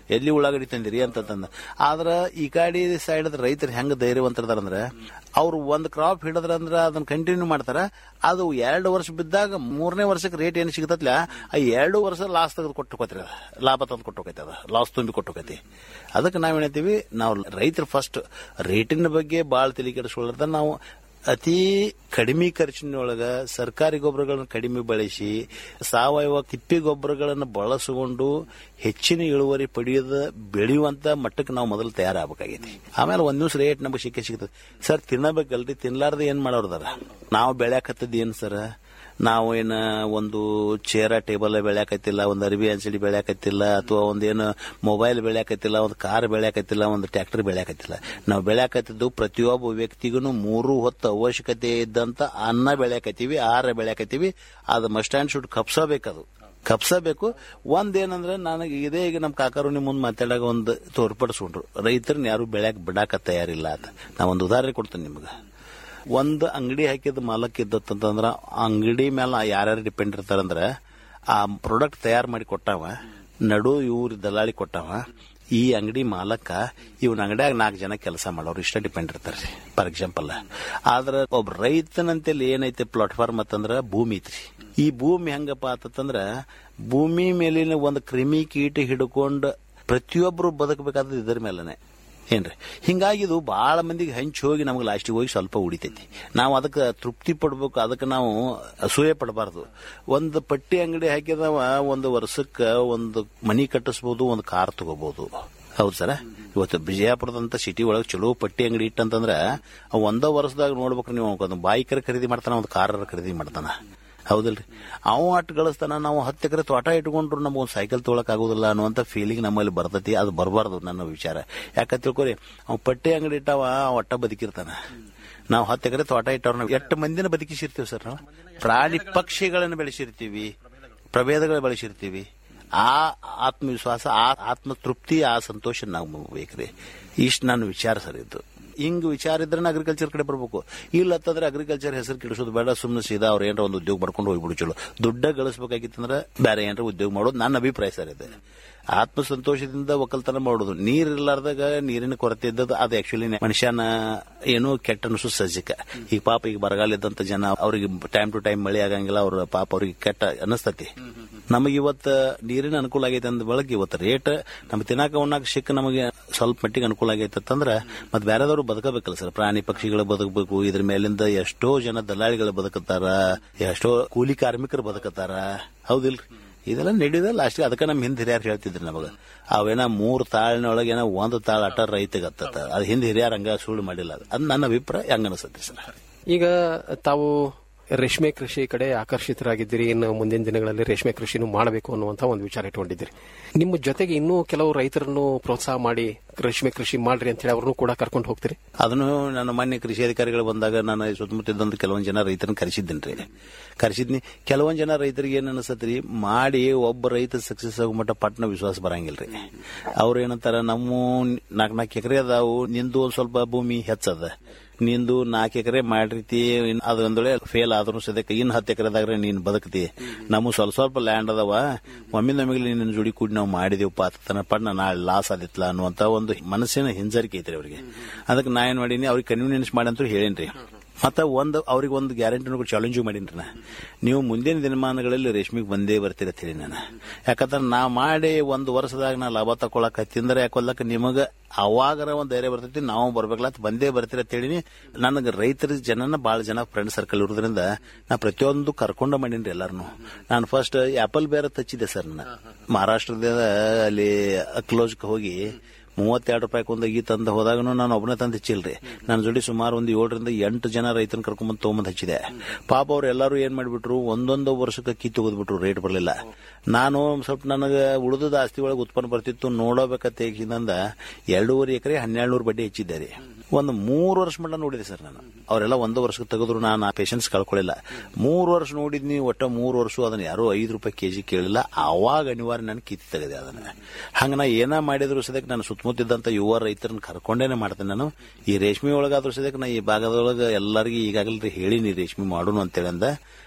ಎಲ್ಲಿ ಉಳ್ಳಾಗಡ್ಡಿ ತಂದಿರಿ ಅಂತಂದ ಆದ್ರ ಈ ಕಡೆ ಸೈಡ್ ರೈತರು ಹೆಂಗ್ ಧೈರ್ಯವಂತರದಾರಂದ್ರ ಅವ್ರು ಒಂದ್ ಕ್ರಾಪ್ ಹಿಡಿದ್ರಂದ್ರ ಅದನ್ನ ಕಂಟಿನ್ಯೂ ಮಾಡ್ತಾರ ಅದು ಎರಡು ವರ್ಷ ಬಿದ್ದಾಗ ಮೂರನೇ ವರ್ಷಕ್ಕೆ ರೇಟ್ ಏನ್ ಸಿಗತ್ತಲ್ಲ ಆ ಎರಡು ವರ್ಷ ಲಾಸ್ ತೆಗೆದು ಕೊಟ್ಟು ಹೋಗ್ತೀರಿ ಲಾಭ ತಂದು ಕೊಟ್ಟು ಹೋಗೈತೆ ಅದ ಲಾಸ್ ತುಂಬಿ ಕೊಟ್ಟು ಹೋಗೈತಿ ಅದಕ್ಕೆ ನಾವ್ ಹೇಳ್ತೀವಿ ನಾವು ರೈತರು ಫಸ್ಟ್ ರೇಟಿನ ಬಗ್ಗೆ ಬಾಳ ತಲೆ ಕೆಡಿಸ್ಕೊಳ್ಳದ ನಾವು ಅತಿ ಕಡಿಮೆ ಖರ್ಚಿನೊಳಗ ಸರ್ಕಾರಿ ಗೊಬ್ಬರಗಳನ್ನು ಕಡಿಮೆ ಬಳಸಿ ಸಾವಯವ ತಿಪ್ಪಿ ಗೊಬ್ಬರಗಳನ್ನು ಬಳಸಿಕೊಂಡು ಹೆಚ್ಚಿನ ಇಳುವರಿ ಪಡೆಯದ ಬೆಳೆಯುವಂತ ಮಟ್ಟಕ್ಕೆ ನಾವು ಮೊದಲು ತಯಾರಾಗಬೇಕಾಗೈತಿ ಆಮೇಲೆ ಒಂದ್ ದಿವಸ ರೇಟ್ ನಮಗೆ ಸಿಕ್ಕೇ ಸಿಗ್ತದೆ ಸರ್ ತಿನ್ನಬೇಕಲ್ರಿ ತಿನ್ಲಾರ್ದ ಏನ್ ಮಾಡೋರ್ದಾರ ನಾವು ಬೆಳ್ಯಾಕತ್ತದ ಏನ್ ಸರ್ ನಾವು ಏನ ಒಂದು ಚೇರ ಟೇಬಲ್ ಬೆಳ್ಯಾಕತ್ತಿಲ್ಲ ಒಂದು ಅರಬಿ ಅಂಚಡಿ ಬೆಳ್ಯಾಕತ್ತಿಲ್ಲ ಅಥವಾ ಒಂದೇನು ಮೊಬೈಲ್ ಬೆಳ್ಯಾಕತ್ತಿಲ್ಲ ಒಂದು ಕಾರ್ ಬೆಳ್ಯಾಕತ್ತಿಲ್ಲ ಒಂದು ಟ್ರ್ಯಾಕ್ಟರ್ ಬೆಳ್ಯಾಕತ್ತಿಲ್ಲ ನಾವು ಬೆಳ್ಯಾಕತ್ತಿದ್ದು ಪ್ರತಿಯೊಬ್ಬ ವ್ಯಕ್ತಿಗೂ ಮೂರು ಹೊತ್ತು ಅವಶ್ಯಕತೆ ಇದ್ದಂತ ಅನ್ನ ಬೆಳ್ಯಾಕತ್ತೀವಿ ಆಹಾರ ಬೆಳ್ಯಾಕತ್ತೀವಿ ಅದು ಮಸ್ಟ್ ಆ್ಯಂಡ್ ಶುಡ್ ಕಪ್ಸಬೇಕದು ಕಪ್ಸಬೇಕು ಒಂದೇನಂದ್ರೆ ನನಗೆ ಇದೇ ಈಗ ನಮ್ಮ ಕಾಕರು ನಿಮ್ಮ ಮುಂದೆ ಮಾತಾಡಾಗ ಒಂದು ತೋರ್ಪಡಿಸ್ಕೊಂಡ್ರು ರೈತರನ್ನ ಯಾರು ಬೆಳ್ಯಾಕ ಬಿಡಾಕ ತಯಾರಿಲ್ಲ ಅಂತ ನಾ ಒಂದು ಉದಾಹರಣೆ ಕೊಡ್ತೇನೆ ನಿಮ್ಗೆ ಒಂದು ಅಂಗಡಿ ಹಾಕಿದ ಮಾಲಕ್ ಇದ್ದತ್ತಂದ್ರ ಅಂಗಡಿ ಮೇಲೆ ಯಾರ್ಯಾರು ಡಿಪೆಂಡ್ ಇರ್ತಾರಂದ್ರ ಆ ಪ್ರಾಡಕ್ಟ್ ತಯಾರು ಮಾಡಿ ಕೊಟ್ಟಾವ ನಡು ಇವ್ರ ದಲಾಳಿ ಕೊಟ್ಟಾವ ಈ ಅಂಗಡಿ ಮಾಲಕ ಇವನ್ ಅಂಗಡಿಯಾಗ ನಾಲ್ಕು ಜನ ಕೆಲಸ ಮಾಡೋರು ಇಷ್ಟ ಡಿಪೆಂಡ್ ಇರ್ತಾರೆ ಫಾರ್ ಎಕ್ಸಾಂಪಲ್ ಆದ್ರ ಒಬ್ಬ ರೈತನಂತೇಳಿ ಏನೈತೆ ಪ್ಲಾಟ್ಫಾರ್ಮ್ ಅಂತಂದ್ರ ಭೂಮಿ ಐತ್ರಿ ಈ ಭೂಮಿ ಹೆಂಗಪ್ಪ ಆತಂದ್ರ ಭೂಮಿ ಮೇಲಿನ ಒಂದು ಕ್ರಿಮಿ ಕೀಟ ಹಿಡ್ಕೊಂಡು ಪ್ರತಿಯೊಬ್ಬರು ಬದುಕಬೇಕಾದ ಇದರ ಮೇಲೆನೆ ಏನ್ರಿ ಹಿಂಗಾಗಿ ಇದು ಬಹಳ ಮಂದಿಗೆ ಹಂಚಿ ಹೋಗಿ ನಮ್ಗೆ ಲಾಸ್ಟಿಗೆ ಹೋಗಿ ಸ್ವಲ್ಪ ಉಳಿತೈತಿ ನಾವು ಅದಕ್ಕೆ ತೃಪ್ತಿ ಪಡ್ಬೇಕು ಅದಕ್ಕೆ ನಾವು ಅಸೂಯೆ ಪಡಬಾರ್ದು ಒಂದು ಪಟ್ಟಿ ಅಂಗಡಿ ಹಾಕಿದವ ಒಂದು ವರ್ಷಕ್ಕೆ ಒಂದು ಮನಿ ಕಟ್ಟಿಸ್ಬೋದು ಒಂದು ಕಾರ್ ತಗೋಬಹುದು ಹೌದು ಸರ ಇವತ್ತು ಬಿಜಯಾಪುರದಂತ ಸಿಟಿ ಒಳಗೆ ಚಲೋ ಪಟ್ಟಿ ಅಂಗಡಿ ಇಟ್ಟಂತಂದ್ರ ಅವ ಒಂದ ವರ್ಷದಾಗ ನೋಡ್ಬೇಕ್ರಿ ನೀವು ಒಂದು ಬೈಕರ್ ಖರೀದಿ ಮಾಡ್ತಾನ ಒಂದು ಕಾರ್ ಖರೀದಿ ಮಾಡ್ತಾನ ಹೌದಲ್ರಿ ಅವ ಅಟ್ಟು ಗಳಿಸ್ತಾನ ನಾವು ಹತ್ತು ಎಕರೆ ತೋಟ ಇಟ್ಕೊಂಡ್ರು ನಮ್ಗೆ ಒಂದು ಸೈಕಲ್ ತೊಗೊಳಕ್ ಆಗೋದಿಲ್ಲ ಅನ್ನುವಂತ ಫೀಲಿಂಗ್ ನಮ್ಮಲ್ಲಿ ಬರ್ತೈತಿ ಅದು ಬರಬಾರ್ದು ನನ್ನ ವಿಚಾರ ಯಾಕಂತ ತಿಳ್ಕೊರಿ ಅವ್ ಪಟ್ಟಿ ಅಂಗಡಿ ಇಟ್ಟವ ಅವ ಒಟ್ಟ ಬದುಕಿರ್ತಾನ ನಾವು ಹತ್ತು ಎಕರೆ ತೋಟ ಇಟ್ಟವ್ರ ನಾವು ಎಷ್ಟು ಮಂದಿನ ಬದುಕಿಸಿರ್ತೀವಿ ಸರ್ ನಾವು ಪ್ರಾಣಿ ಪಕ್ಷಿಗಳನ್ನು ಬೆಳೆಸಿರ್ತೀವಿ ಪ್ರಭೇದಗಳು ಬೆಳೆಸಿರ್ತೀವಿ ಆ ಆತ್ಮವಿಶ್ವಾಸ ಆ ಆತ್ಮ ತೃಪ್ತಿ ಆ ಸಂತೋಷ ನಾವು ಬೇಕ್ರಿ ಇಷ್ಟು ನನ್ನ ವಿಚಾರ ಸರ್ ಇದು ಹಿಂಗ್ ವಿಚಾರ ಇದ್ರೆ ಅಗ್ರಿಕಲ್ಚರ್ ಕಡೆ ಬರ್ಬೇಕು ಇಲ್ಲ ಅಂತಂದ್ರೆ ಅಗ್ರಿಕಲ್ಚರ್ ಹೆಸರು ಕೆಡಿಸೋದು ಬೇಡ ಸುಮ್ಮನೆ ಸೀದಾ ಅವ್ರ ಏನಾರ ಒಂದು ಉದ್ಯೋಗ ಮಾಡ್ಕೊಂಡು ಹೋಗ್ಬಿಡು ಚಲೋ ದುಡ್ಡ ಗಳಿಸ್ಬೇಕಾಗಿತ್ತಂದ್ರೆ ಬೇರೆ ಏನಾರ ಉದ್ಯೋಗ ಮಾಡೋದು ನನ್ನ ಅಭಿಪ್ರಾಯ ಸರ್ ಇದೆ ಆತ್ಮ ಸಂತೋಷದಿಂದ ಒಕ್ಕಲ್ತನ ಮಾಡೋದು ನೀರ್ ಇರ್ಲಾರ್ದಾಗ ನೀರಿನ ಕೊರತೆ ಇದ್ದದ್ದು ಅದು ಆಕ್ಚುಲಿ ಮನುಷ್ಯನ ಏನೋ ಕೆಟ್ಟ ಅನಿಸು ಸಜ್ಜಿಕ ಈಗ ಪಾಪ ಈಗ ಬರಗಾಲ ಇದ್ದಂತ ಜನ ಅವ್ರಿಗೆ ಟೈಮ್ ಟು ಟೈಮ್ ಮಳೆ ಆಗಂಗಿಲ್ಲ ಅವ್ರ ಪಾಪ ಅವ್ರಿಗೆ ಕೆಟ್ಟ ಅನಿಸ್ತತಿ ನಮಗೆ ಇವತ್ತ ನೀರಿನ ಅನುಕೂಲ ಆಗೈತೆ ಅಂದ ಬಳಕ ಇವತ್ತು ರೇಟ್ ನಮ್ಗೆ ತಿನ್ನಾಕ ಉಣ್ಣಾಕ ಸಿಕ್ಕ ನಮಗೆ ಸ್ವಲ್ಪ ಮಟ್ಟಿಗೆ ಅನುಕೂಲ ಆಗೈತೆ ಅಂತಂದ್ರ ಮತ್ತೆ ಬೇರೆದವರು ಬದುಕಬೇಕಲ್ಲ ಸರ್ ಪ್ರಾಣಿ ಪಕ್ಷಿಗಳು ಬದುಕಬೇಕು ಇದ್ರ ಮೇಲಿಂದ ಎಷ್ಟೋ ಜನ ದಲ್ಲಾಳಿಗಳು ಬದುಕತಾರ ಎಷ್ಟೋ ಕೂಲಿ ಕಾರ್ಮಿಕರು ಬದುಕತಾರ ಹೌದಿಲ್ರಿ ಇದೆಲ್ಲ ನಡೆಯುದ ಲಾಸ್ಟ್ ಅದಕ್ಕೆ ನಮ್ಮ ಹಿಂದೆ ಹಿರಿಯರು ಹೇಳ್ತಿದ್ರು ನಮಗ ಅವೇನ ಮೂರ್ ತಾಳಿನೊಳಗೆ ಏನೋ ಒಂದು ತಾಳ ಅಟ ರೈತಗೆ ಹತ್ತತ್ತ ಅದು ಹಿಂದೆ ಹಿರಿಯರು ಹಂಗ ಸುಳ್ಳು ಮಾಡಿಲ್ಲ ಅದು ಅದು ನನ್ನ ಅಭಿಪ್ರಾಯ ಹಂಗ ಅನಿಸುತ್ತೆ ಸರ್ ಈಗ ತಾವು ರೇಷ್ಮೆ ಕೃಷಿ ಕಡೆ ಆಕರ್ಷಿತರಾಗಿದ್ದೀರಿ ಇನ್ನು ಮುಂದಿನ ದಿನಗಳಲ್ಲಿ ರೇಷ್ಮೆ ಕೃಷಿನೂ ಮಾಡಬೇಕು ಅನ್ನುವಂತ ಒಂದು ವಿಚಾರ ಇಟ್ಕೊಂಡಿದ್ದೀರಿ ನಿಮ್ಮ ಜೊತೆಗೆ ಇನ್ನೂ ಕೆಲವು ರೈತರನ್ನು ಪ್ರೋತ್ಸಾಹ ಮಾಡಿ ರೇಷ್ಮೆ ಕೃಷಿ ಮಾಡ್ರಿ ಅಂತ ಹೇಳಿ ಅವ್ರನ್ನೂ ಕೂಡ ಕರ್ಕೊಂಡು ಹೋಗ್ತೀರಿ ಅದನ್ನು ನನ್ನ ಮಾನ್ಯ ಕೃಷಿ ಅಧಿಕಾರಿಗಳು ಬಂದಾಗ ನಾನು ಸುತ್ತಮುತ್ತ ಇದ್ದಂತ ಕೆಲವೊಂದು ಜನ ರೈತರನ್ನ ಕರೆಸಿದ್ದೇನೆ ಕರೆಸಿದ್ನಿ ಕೆಲವೊಂದು ಜನ ರೈತರಿಗೆ ಏನ್ ಅನಿಸತ್ರಿ ಮಾಡಿ ಒಬ್ಬ ರೈತ ಸಕ್ಸಸ್ ಆಗೋ ಮಟ್ಟ ಪಟ್ನ ವಿಶ್ವಾಸ ಬರಂಗಿಲ್ರಿ ಅವ್ರ ಏನಂತಾರ ನಮ್ಮ ನಾಲ್ಕು ನಾಲ್ಕು ಎಕರೆ ಅದಾವು ನಿಂದು ಒಂದ್ ಸ್ವಲ್ಪ ಭೂಮಿ ಹೆಚ್ಚದ ನಿಂದು ನಾಲ್ಕು ಎಕರೆ ಮಾಡಿರ್ತಿ ಅದು ಒಂದ್ ವೇಳೆ ಫೇಲ್ ಆದ್ರೂ ಸದ್ಯಕ್ಕೆ ಇನ್ ಹತ್ತು ಎಕರೆದಾಗ ನೀನ್ ಬದುಕ್ತಿ ನಮ್ಮ ಸ್ವಲ್ಪ ಸ್ವಲ್ಪ ಲ್ಯಾಂಡ್ ಅದಾವ ಒಮ್ಮೆ ನಮಗೆ ನಿನ್ನ ಜೋಡಿ ಕೂಡಿ ನಾವು ಮಾಡಿದೇವಪ್ಪ ತನ್ನ ಪಣ್ಣ ನಾಳೆ ಲಾಸ್ ಆದಿತ್ಲ ಅನ್ನುವಂತ ಒಂದು ಮನಸ್ಸಿನ ಹಿಂಜರಿಕೆ ಐತ್ರಿ ಅವ್ರಿಗೆ ಅದಕ್ಕೆ ನಾ ಏನ್ ಮಾಡೀನಿ ಅವ್ರಿಗೆ ಕನ್ವೀನಿಯನ್ಸ್ ಮಾಡಿ ಅಂತ ಹೇಳೇನ್ರಿ ಮತ್ತ ಒಂದು ಅವ್ರಿಗೆ ಒಂದು ಗ್ಯಾರಂಟಿ ಚಾಲೆಂಜ್ ಮಾಡೀನಿ ನಾ ನೀವು ಮುಂದಿನ ದಿನಮಾನಗಳಲ್ಲಿ ರೇಷ್ಮೆಗೆ ಬಂದೇ ಬರ್ತೀರ ಅಂತ ಹೇಳಿ ನಾನು ಯಾಕಂದ್ರೆ ನಾ ಮಾಡಿ ಒಂದು ವರ್ಷದಾಗ ನಾ ಲಾಭ ತಕೊಳಕ್ ಹತ್ತಿಂದ್ರೆ ಯಾಕೊಲ್ಲಕ ನಿಮಗ ಅವಾಗರ ಒಂದ್ ಧೈರ್ಯ ಬರ್ತೈತಿ ನಾವು ಬರ್ಬೇಕಲ್ಲ ಅಂತ ಬಂದೇ ಬರ್ತೀರ ಅಂತ ಹೇಳಿ ನನಗೆ ರೈತರ ಜನನ ಬಹಳ ಜನ ಫ್ರೆಂಡ್ ಸರ್ಕಲ್ ಇರೋದ್ರಿಂದ ನಾ ಪ್ರತಿಯೊಂದು ಕರ್ಕೊಂಡ ಮಾಡೀನಿ ಎಲ್ಲಾರನು ನಾನು ಫಸ್ಟ್ ಆಪಲ್ ಬೇರೆ ತಚ್ಚಿದೆ ಸರ್ ನಾನು ಮಹಾರಾಷ್ಟ್ರದ ಅಲ್ಲಿ ಅಕ್ಲೋಜ್ಗೆ ಹೋಗಿ ಮೂವತ್ತೆರಡು ರೂಪಾಯಿ ಒಂದು ಈ ತಂದು ಹೋದಾಗನು ನಾನು ಒಬ್ಬನೇ ತಂದು ಹಚ್ಚಿಲ್ರಿ ನನ್ನ ಜೋಡಿ ಸುಮಾರು ಒಂದು ಏಳರಿಂದ ಎಂಟು ಜನ ರೈತನ ಕರ್ಕೊಂಬಂದು ತೊಗೊಂಬಂದು ಹಚ್ಚಿದೆ ಪಾಪ ಅವ್ರು ಎಲ್ಲರೂ ಏನ್ ಮಾಡ್ಬಿಟ್ರು ಒಂದೊಂದು ವರ್ಷಕ್ಕೆ ಕಿ ತೆಗೆದ್ಬಿಟ್ರು ರೇಟ್ ಬರಲಿಲ್ಲ ನಾನು ಸ್ವಲ್ಪ ನನಗೆ ಉಳಿದ ಆಸ್ತಿ ಒಳಗೆ ಉತ್ಪನ್ನ ಬರ್ತಿತ್ತು ನೋಡಬೇಕಂತ ಹೇಗಿಂದ ಎರಡೂವರೆ ಎಕರೆ ಹನ್ನೆರಡು ಬಡ್ಡಿ ಹೆಚ್ಚಿದ್ದೆ ರೀ ಒಂದು ಮೂರು ವರ್ಷ ಮಟ್ಟ ನೋಡಿದೆ ಸರ್ ನಾನು ಅವರೆಲ್ಲ ಒಂದು ವರ್ಷಕ್ಕೆ ತೆಗೆದ್ರು ನಾನು ಆ ಪೇಷನ್ಸ್ ಕಳ್ಕೊಳ್ಳಿಲ್ಲ ಮೂರು ವರ್ಷ ನೋಡಿದ್ನಿ ಒಟ್ಟ ಮೂರು ವರ್ಷ ಅದನ್ನ ಯಾರೋ ಐದು ರೂಪಾಯಿ ಕೆಜಿ ಕೇಳಿಲ್ಲ ಅವಾಗ ಅನಿವಾರ್ಯ ನಾನು ಕಿತ್ತಿ ತೆಗೆದೆ ಅದನ್ನ ಹಂಗ ನಾ ಏನ ಮಾಡಿದ್ರು ಸದ್ಯಕ್ಕೆ ನಾನು ಸುತ್ತಮುತ್ತಿದ್ದಂತ ಯುವ ರೈತರನ್ನ ಕರ್ಕೊಂಡೇನೆ ಮಾಡ್ತೇನೆ ನಾನು ಈ ರೇಷ್ಮೆ ಒಳಗಾದ್ರೂ ಸದ್ಯಕ್ಕೆ ನಾ ಈ ಭಾಗದೊಳಗೆ ಎಲ್ಲರಿಗೂ ಈಗಾಗಲೇ ಹೇಳಿನಿ ರೇಷ್ಮೆ ಮಾಡೋಣ ಅಂತೇಳಿ ಅಂದ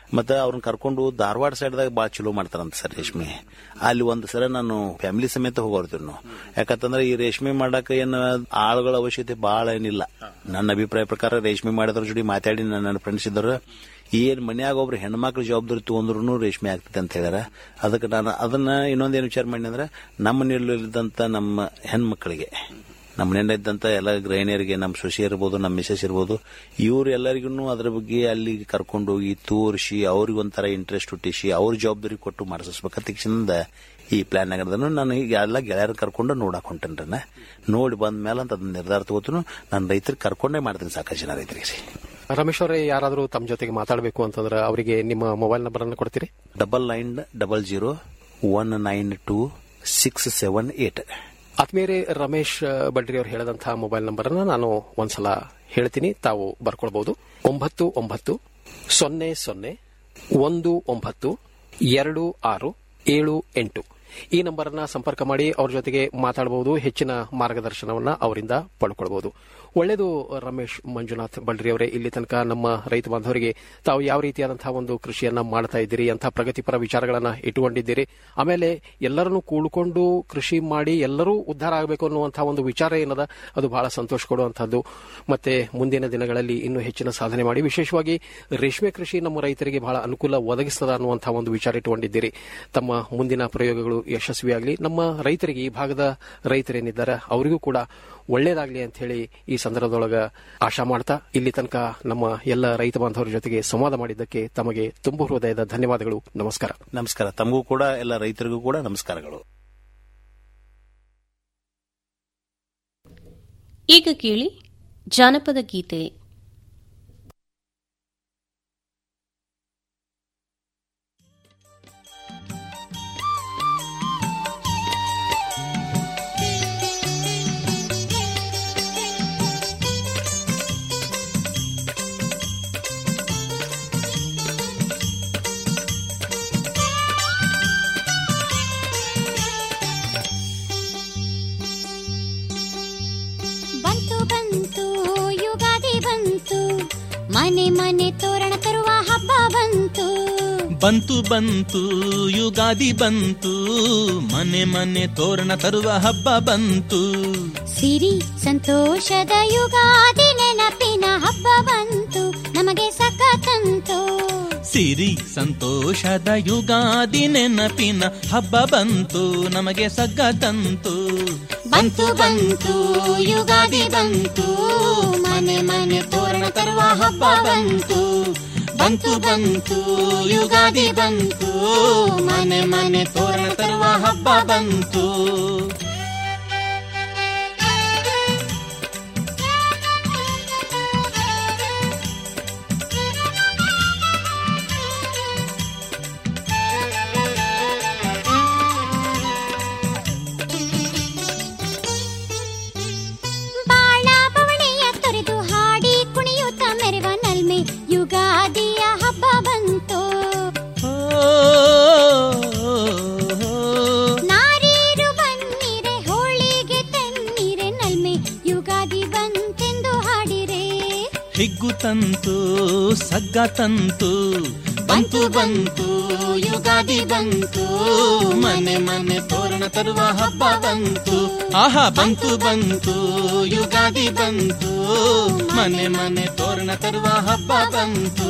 ಮತ್ತೆ ಅವ್ರನ್ನ ಕರ್ಕೊಂಡು ಧಾರವಾಡ ಸೈಡ್ದಾಗ ಭಾಳ ಚಲೋ ಮಾಡ್ತಾರಂತ ಸರ್ ರೇಷ್ಮೆ ಅಲ್ಲಿ ಒಂದು ಸಲ ನಾನು ಫ್ಯಾಮಿಲಿ ಸಮೇತ ಹೋಗೋರ್ತೀವಿ ನಾವು ಯಾಕಂತಂದ್ರೆ ಈ ರೇಷ್ಮೆ ಮಾಡಕ್ ಏನು ಆಳುಗಳ ಅವಶ್ಯಕತೆ ಬಹಳ ಏನಿಲ್ಲ ನನ್ನ ಅಭಿಪ್ರಾಯ ಪ್ರಕಾರ ರೇಷ್ಮೆ ಮಾಡಿದ್ರ ಜೋಡಿ ಮಾತಾಡಿ ನನ್ನ ನನ್ನ ಫ್ರೆಂಡ್ಸ್ ಇದ್ದರು ಏನ್ ಮನ್ಯಾಗ ಒಬ್ರು ಹೆಣ್ಮಕ್ಳು ಜವಾಬ್ದಾರಿ ತಗೊಂಡ್ರು ರೇಷ್ಮೆ ಆಗ್ತದೆ ಅಂತ ಹೇಳ್ಯಾರ ಅದಕ್ಕೆ ನಾನು ಅದನ್ನ ಇನ್ನೊಂದೇನು ವಿಚಾರ ಮಾಡಿ ಅಂದ್ರೆ ನಮ್ಮ ಮನೆಯಲ್ಲಿದ್ದಂತ ನಮ್ಮ ಹೆಣ್ಮಕ್ಳಿಗೆ ನಮ್ಮ ಮನೆಯಿಂದ ಇದ್ದಂತ ಎಲ್ಲ ಗೃಹಿಣಿಯರಿಗೆ ನಮ್ಮ ಸೊಸೆ ಇರ್ಬೋದು ನಮ್ಮ ಮಿಸಸ್ ಇರ್ಬೋದು ಇವ್ರು ಎಲ್ಲರಿಗೂ ಅದ್ರ ಬಗ್ಗೆ ಅಲ್ಲಿ ಕರ್ಕೊಂಡೋಗಿ ತೋರಿಸಿ ಅವ್ರಿಗೆ ಒಂಥರ ಇಂಟ್ರೆಸ್ಟ್ ಹುಟ್ಟಿಸಿ ಅವ್ರ ಜವಾಬ್ದಾರಿ ಕೊಟ್ಟು ಮಾಡಿಸ್ಬೇಕಂತ ತಕ್ಷಣದಿಂದ ಈ ಪ್ಲಾನ್ ಆಗಿರೋದನ್ನು ನಾನು ಈಗ ಎಲ್ಲ ಗೆಳೆಯರ ಕರ್ಕೊಂಡು ನೋಡಕ್ ಹೊಂಟೇನ್ರನ್ನ ನೋಡಿ ಬಂದ ಮೇಲೆ ಅಂತ ಅದನ್ನ ನಿರ್ಧಾರ ತಗೋತೀನಿ ನಾನು ರೈತರಿಗೆ ಕರ್ಕೊಂಡೇ ಮಾಡ್ತೀನಿ ಸಾಕಷ್ಟು ಜನ ರೈತರಿಗೆ ರಮೇಶ್ ಅವರೇ ಯಾರಾದರೂ ತಮ್ಮ ಜೊತೆಗೆ ಮಾತಾಡಬೇಕು ಅಂತಂದ್ರೆ ಅವರಿಗೆ ನಿಮ್ಮ ಮೊಬೈಲ್ ನಂಬರ್ ಅನ್ನು ಕೊಡ್ತೀರಿ double nine double zero one nine two six seven eight ಆತ್ಮೀಯರೇ ರಮೇಶ್ ಬಡ್ರಿ ಅವರು ಹೇಳಿದಂತಹ ಮೊಬೈಲ್ ನಂಬರ್ ಅನ್ನ ನಾನು ಒಂದ್ಸಲ ಹೇಳ್ತೀನಿ ತಾವು ಬರ್ಕೊಳ್ಬಹುದು ಒಂಬತ್ತು ಒಂಬತ್ತು ಸೊನ್ನೆ ಸೊನ್ನೆ ಒಂದು ಒಂಬತ್ತು ಎರಡು ಆರು ಏಳು ಎಂಟು ಈ ನಂಬರ್ ಅನ್ನ ಸಂಪರ್ಕ ಮಾಡಿ ಅವ್ರ ಜೊತೆಗೆ ಮಾತಾಡಬಹುದು ಹೆಚ್ಚಿನ ಮಾರ್ಗದರ್ಶನವನ್ನ ಅವರಿಂದ ಪಡ್ಕೊಳ್ಬಹುದು ಒಳ್ಳೆಯದು ರಮೇಶ್ ಮಂಜುನಾಥ್ ಬಳ್ರಿ ಅವರೇ ಇಲ್ಲಿ ತನಕ ನಮ್ಮ ರೈತ ಬಾಂಧವರಿಗೆ ತಾವು ಯಾವ ರೀತಿಯಾದಂತಹ ಒಂದು ಕೃಷಿಯನ್ನ ಮಾಡ್ತಾ ಇದ್ದೀರಿ ಅಂತ ಪ್ರಗತಿಪರ ವಿಚಾರಗಳನ್ನ ಇಟ್ಟುಕೊಂಡಿದ್ದೀರಿ ಆಮೇಲೆ ಎಲ್ಲರನ್ನು ಕೂಡ್ಕೊಂಡು ಕೃಷಿ ಮಾಡಿ ಎಲ್ಲರೂ ಉದ್ಧಾರ ಆಗಬೇಕು ಅನ್ನುವಂತಹ ಒಂದು ವಿಚಾರ ಏನದ ಅದು ಬಹಳ ಸಂತೋಷ ಕೊಡುವಂತಹದ್ದು ಮತ್ತೆ ಮುಂದಿನ ದಿನಗಳಲ್ಲಿ ಇನ್ನೂ ಹೆಚ್ಚಿನ ಸಾಧನೆ ಮಾಡಿ ವಿಶೇಷವಾಗಿ ರೇಷ್ಮೆ ಕೃಷಿ ನಮ್ಮ ರೈತರಿಗೆ ಬಹಳ ಅನುಕೂಲ ಒದಗಿಸ್ತದ ಅನ್ನುವಂತಹ ಒಂದು ವಿಚಾರ ಇಟ್ಟುಕೊಂಡಿದ್ದೀರಿ ತಮ್ಮ ಮುಂದಿನ ಪ್ರಯೋಗಗಳು ಯಶಸ್ವಿಯಾಗಲಿ ನಮ್ಮ ರೈತರಿಗೆ ಈ ಭಾಗದ ರೈತರೇನಿದ್ದಾರೆ ಅವರಿಗೂ ಕೂಡ ಒಳ್ಳೇದಾಗ್ಲಿ ಅಂತ ಹೇಳಿ ಈ ಸಂದರ್ಭದೊಳಗ ಆಶಾ ಮಾಡ್ತಾ ಇಲ್ಲಿ ತನಕ ನಮ್ಮ ಎಲ್ಲ ರೈತ ಬಾಂಧವರ ಜೊತೆಗೆ ಸಂವಾದ ಮಾಡಿದ್ದಕ್ಕೆ ತಮಗೆ ತುಂಬು ಹೃದಯದ ಧನ್ಯವಾದಗಳು ನಮಸ್ಕಾರ ನಮಸ್ಕಾರ ತಮಗೂ ಕೂಡ ಎಲ್ಲ ರೈತರಿಗೂ ಕೂಡ ನಮಸ್ಕಾರಗಳು ಈಗ ಕೇಳಿ ಜಾನಪದ ಗೀತೆ ಬಂತು ಬಂತು ಯುಗಾದಿ ಬಂತು ಮನೆ ಮನೆ ತೋರಣ ತರುವ ಹಬ್ಬ ಬಂತು ಬಂತು ಬಂತು ಯುಗಾದಿ ಬಂತು ಮನೆ ಮನೆ ತೋರಣ ತರುವ ಹಬ್ಬ ಬಂತು ಸಿರಿ ಸಂತೋಷದ ಯುಗಾದಿ ನೆನಪಿನ ಹಬ್ಬ ಬಂತು ನಮಗೆ ಸಕ ತಂತು ಸಿರಿ ಸಂತೋಷದ ಯುಗಾದಿ ನೆನಪಿನ ಹಬ್ಬ ಬಂತು ನಮಗೆ ಸಗ್ಗ ತಂತು ಬಂತು ಬಂತು ಯುಗಾದಿ ಬಂತು ಮನೆ ಮನೆ ತೋರಣ ತರುವ ಹಬ್ಬ ಬಂತು ಬಂತು ಬಂತು ಯುಗಾದಿ ಬಂತು ಮನೆ ಮನೆ ತೋರಣ ತರುವ ಹಬ್ಬ ಬಂತು ಬಾಳ ಬವಣೆಯ ತೊರೆದು ಹಾಡಿ ಕುಣಿಯುತ್ತ ಮೆರೆವ ನಲ್ಮೆ ಯುಗಾದಿಯ ಹಬ್ಬ ಬಂತು ನಾರೀರು ಬನ್ನಿರೆ ಹೋಳಿಗೆ ತನ್ನಿರೆ ನಲ್ಮೆ ಯುಗಾದಿ ಬಂತೆಂದು ಹಾಡಿರೆ ಹಿಗ್ಗು ತಂತು ಸಗ್ಗ ತಂತು ಬಂತು ಬಂತು ಯುಗಾದಿ ಬಂತು ಮನೆ ಮನೆ ತೋರಣ ತರುವ ಹಬ್ಬ ಬಂತು ಆಹಾ ಬಂತು ಬಂತು ಯುಗಾದಿ ಬಂತು ಮನೆ ಮನೆ ತೋರಣ ತರುವ ಹಬ್ಬ ಬಂತು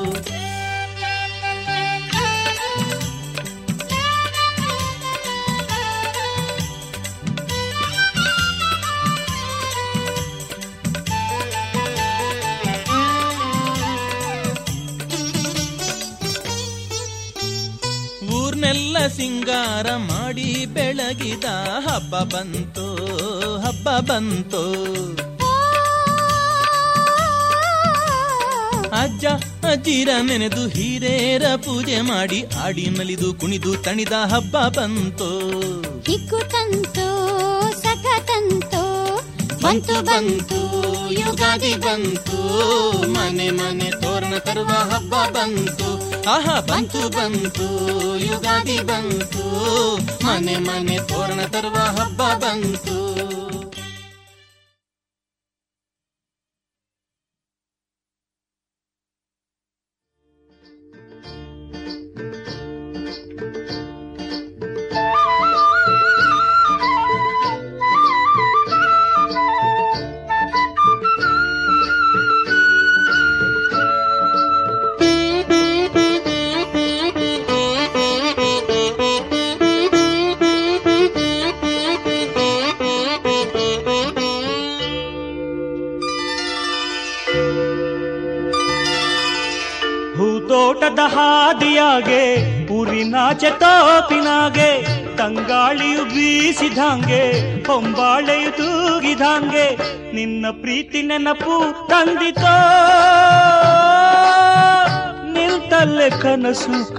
ಊರ್ನೆಲ್ಲ ಸಿಂಗಾರ ಮಾಡಿ ಬೆಳಗಿದ ಹಬ್ಬ ಬಂತು ಹಬ್ಬ ಬಂತು ಅಜ್ಜ ಅಜ್ಜಿರ ನೆನೆದು ಹಿರೇರ ಪೂಜೆ ಮಾಡಿ ಆಡಿ ನಲಿದು ಕುಣಿದು ತಣಿದ ಹಬ್ಬ ಬಂತು ಹಿಗ್ಗು ತಂತು ಸಖ ತಂತು ಬಂತು ಬಂತು ಯುಗಾದಿ ಬಂತು ಮನೆ ಮನೆ ತೋರಣ ತರುವ ಹಬ್ಬ ಬಂತು ಆಹಾ ಬಂತು ಬಂತು ಯುಗಾದಿ ಬಂತು ಮನೆ ಮನೆ ತೋರಣ ತರುವ ಹಬ್ಬ ಬಂತು ಹೋದ ಹಾದಿಯಾಗೆ ಊರಿನಾಚ ತೋಪಿನಾಗೆ ತಂಗಾಳಿಯು ಬೀಸಿದಂಗೆ ಹೊಂಬಾಳೆಯು ತೂಗಿದಂಗೆ ನಿನ್ನ ಪ್ರೀತಿ ನೆನಪು ತಂದಿತೋ ನಿಲ್ತಲ್ಲೇ ಕನಸು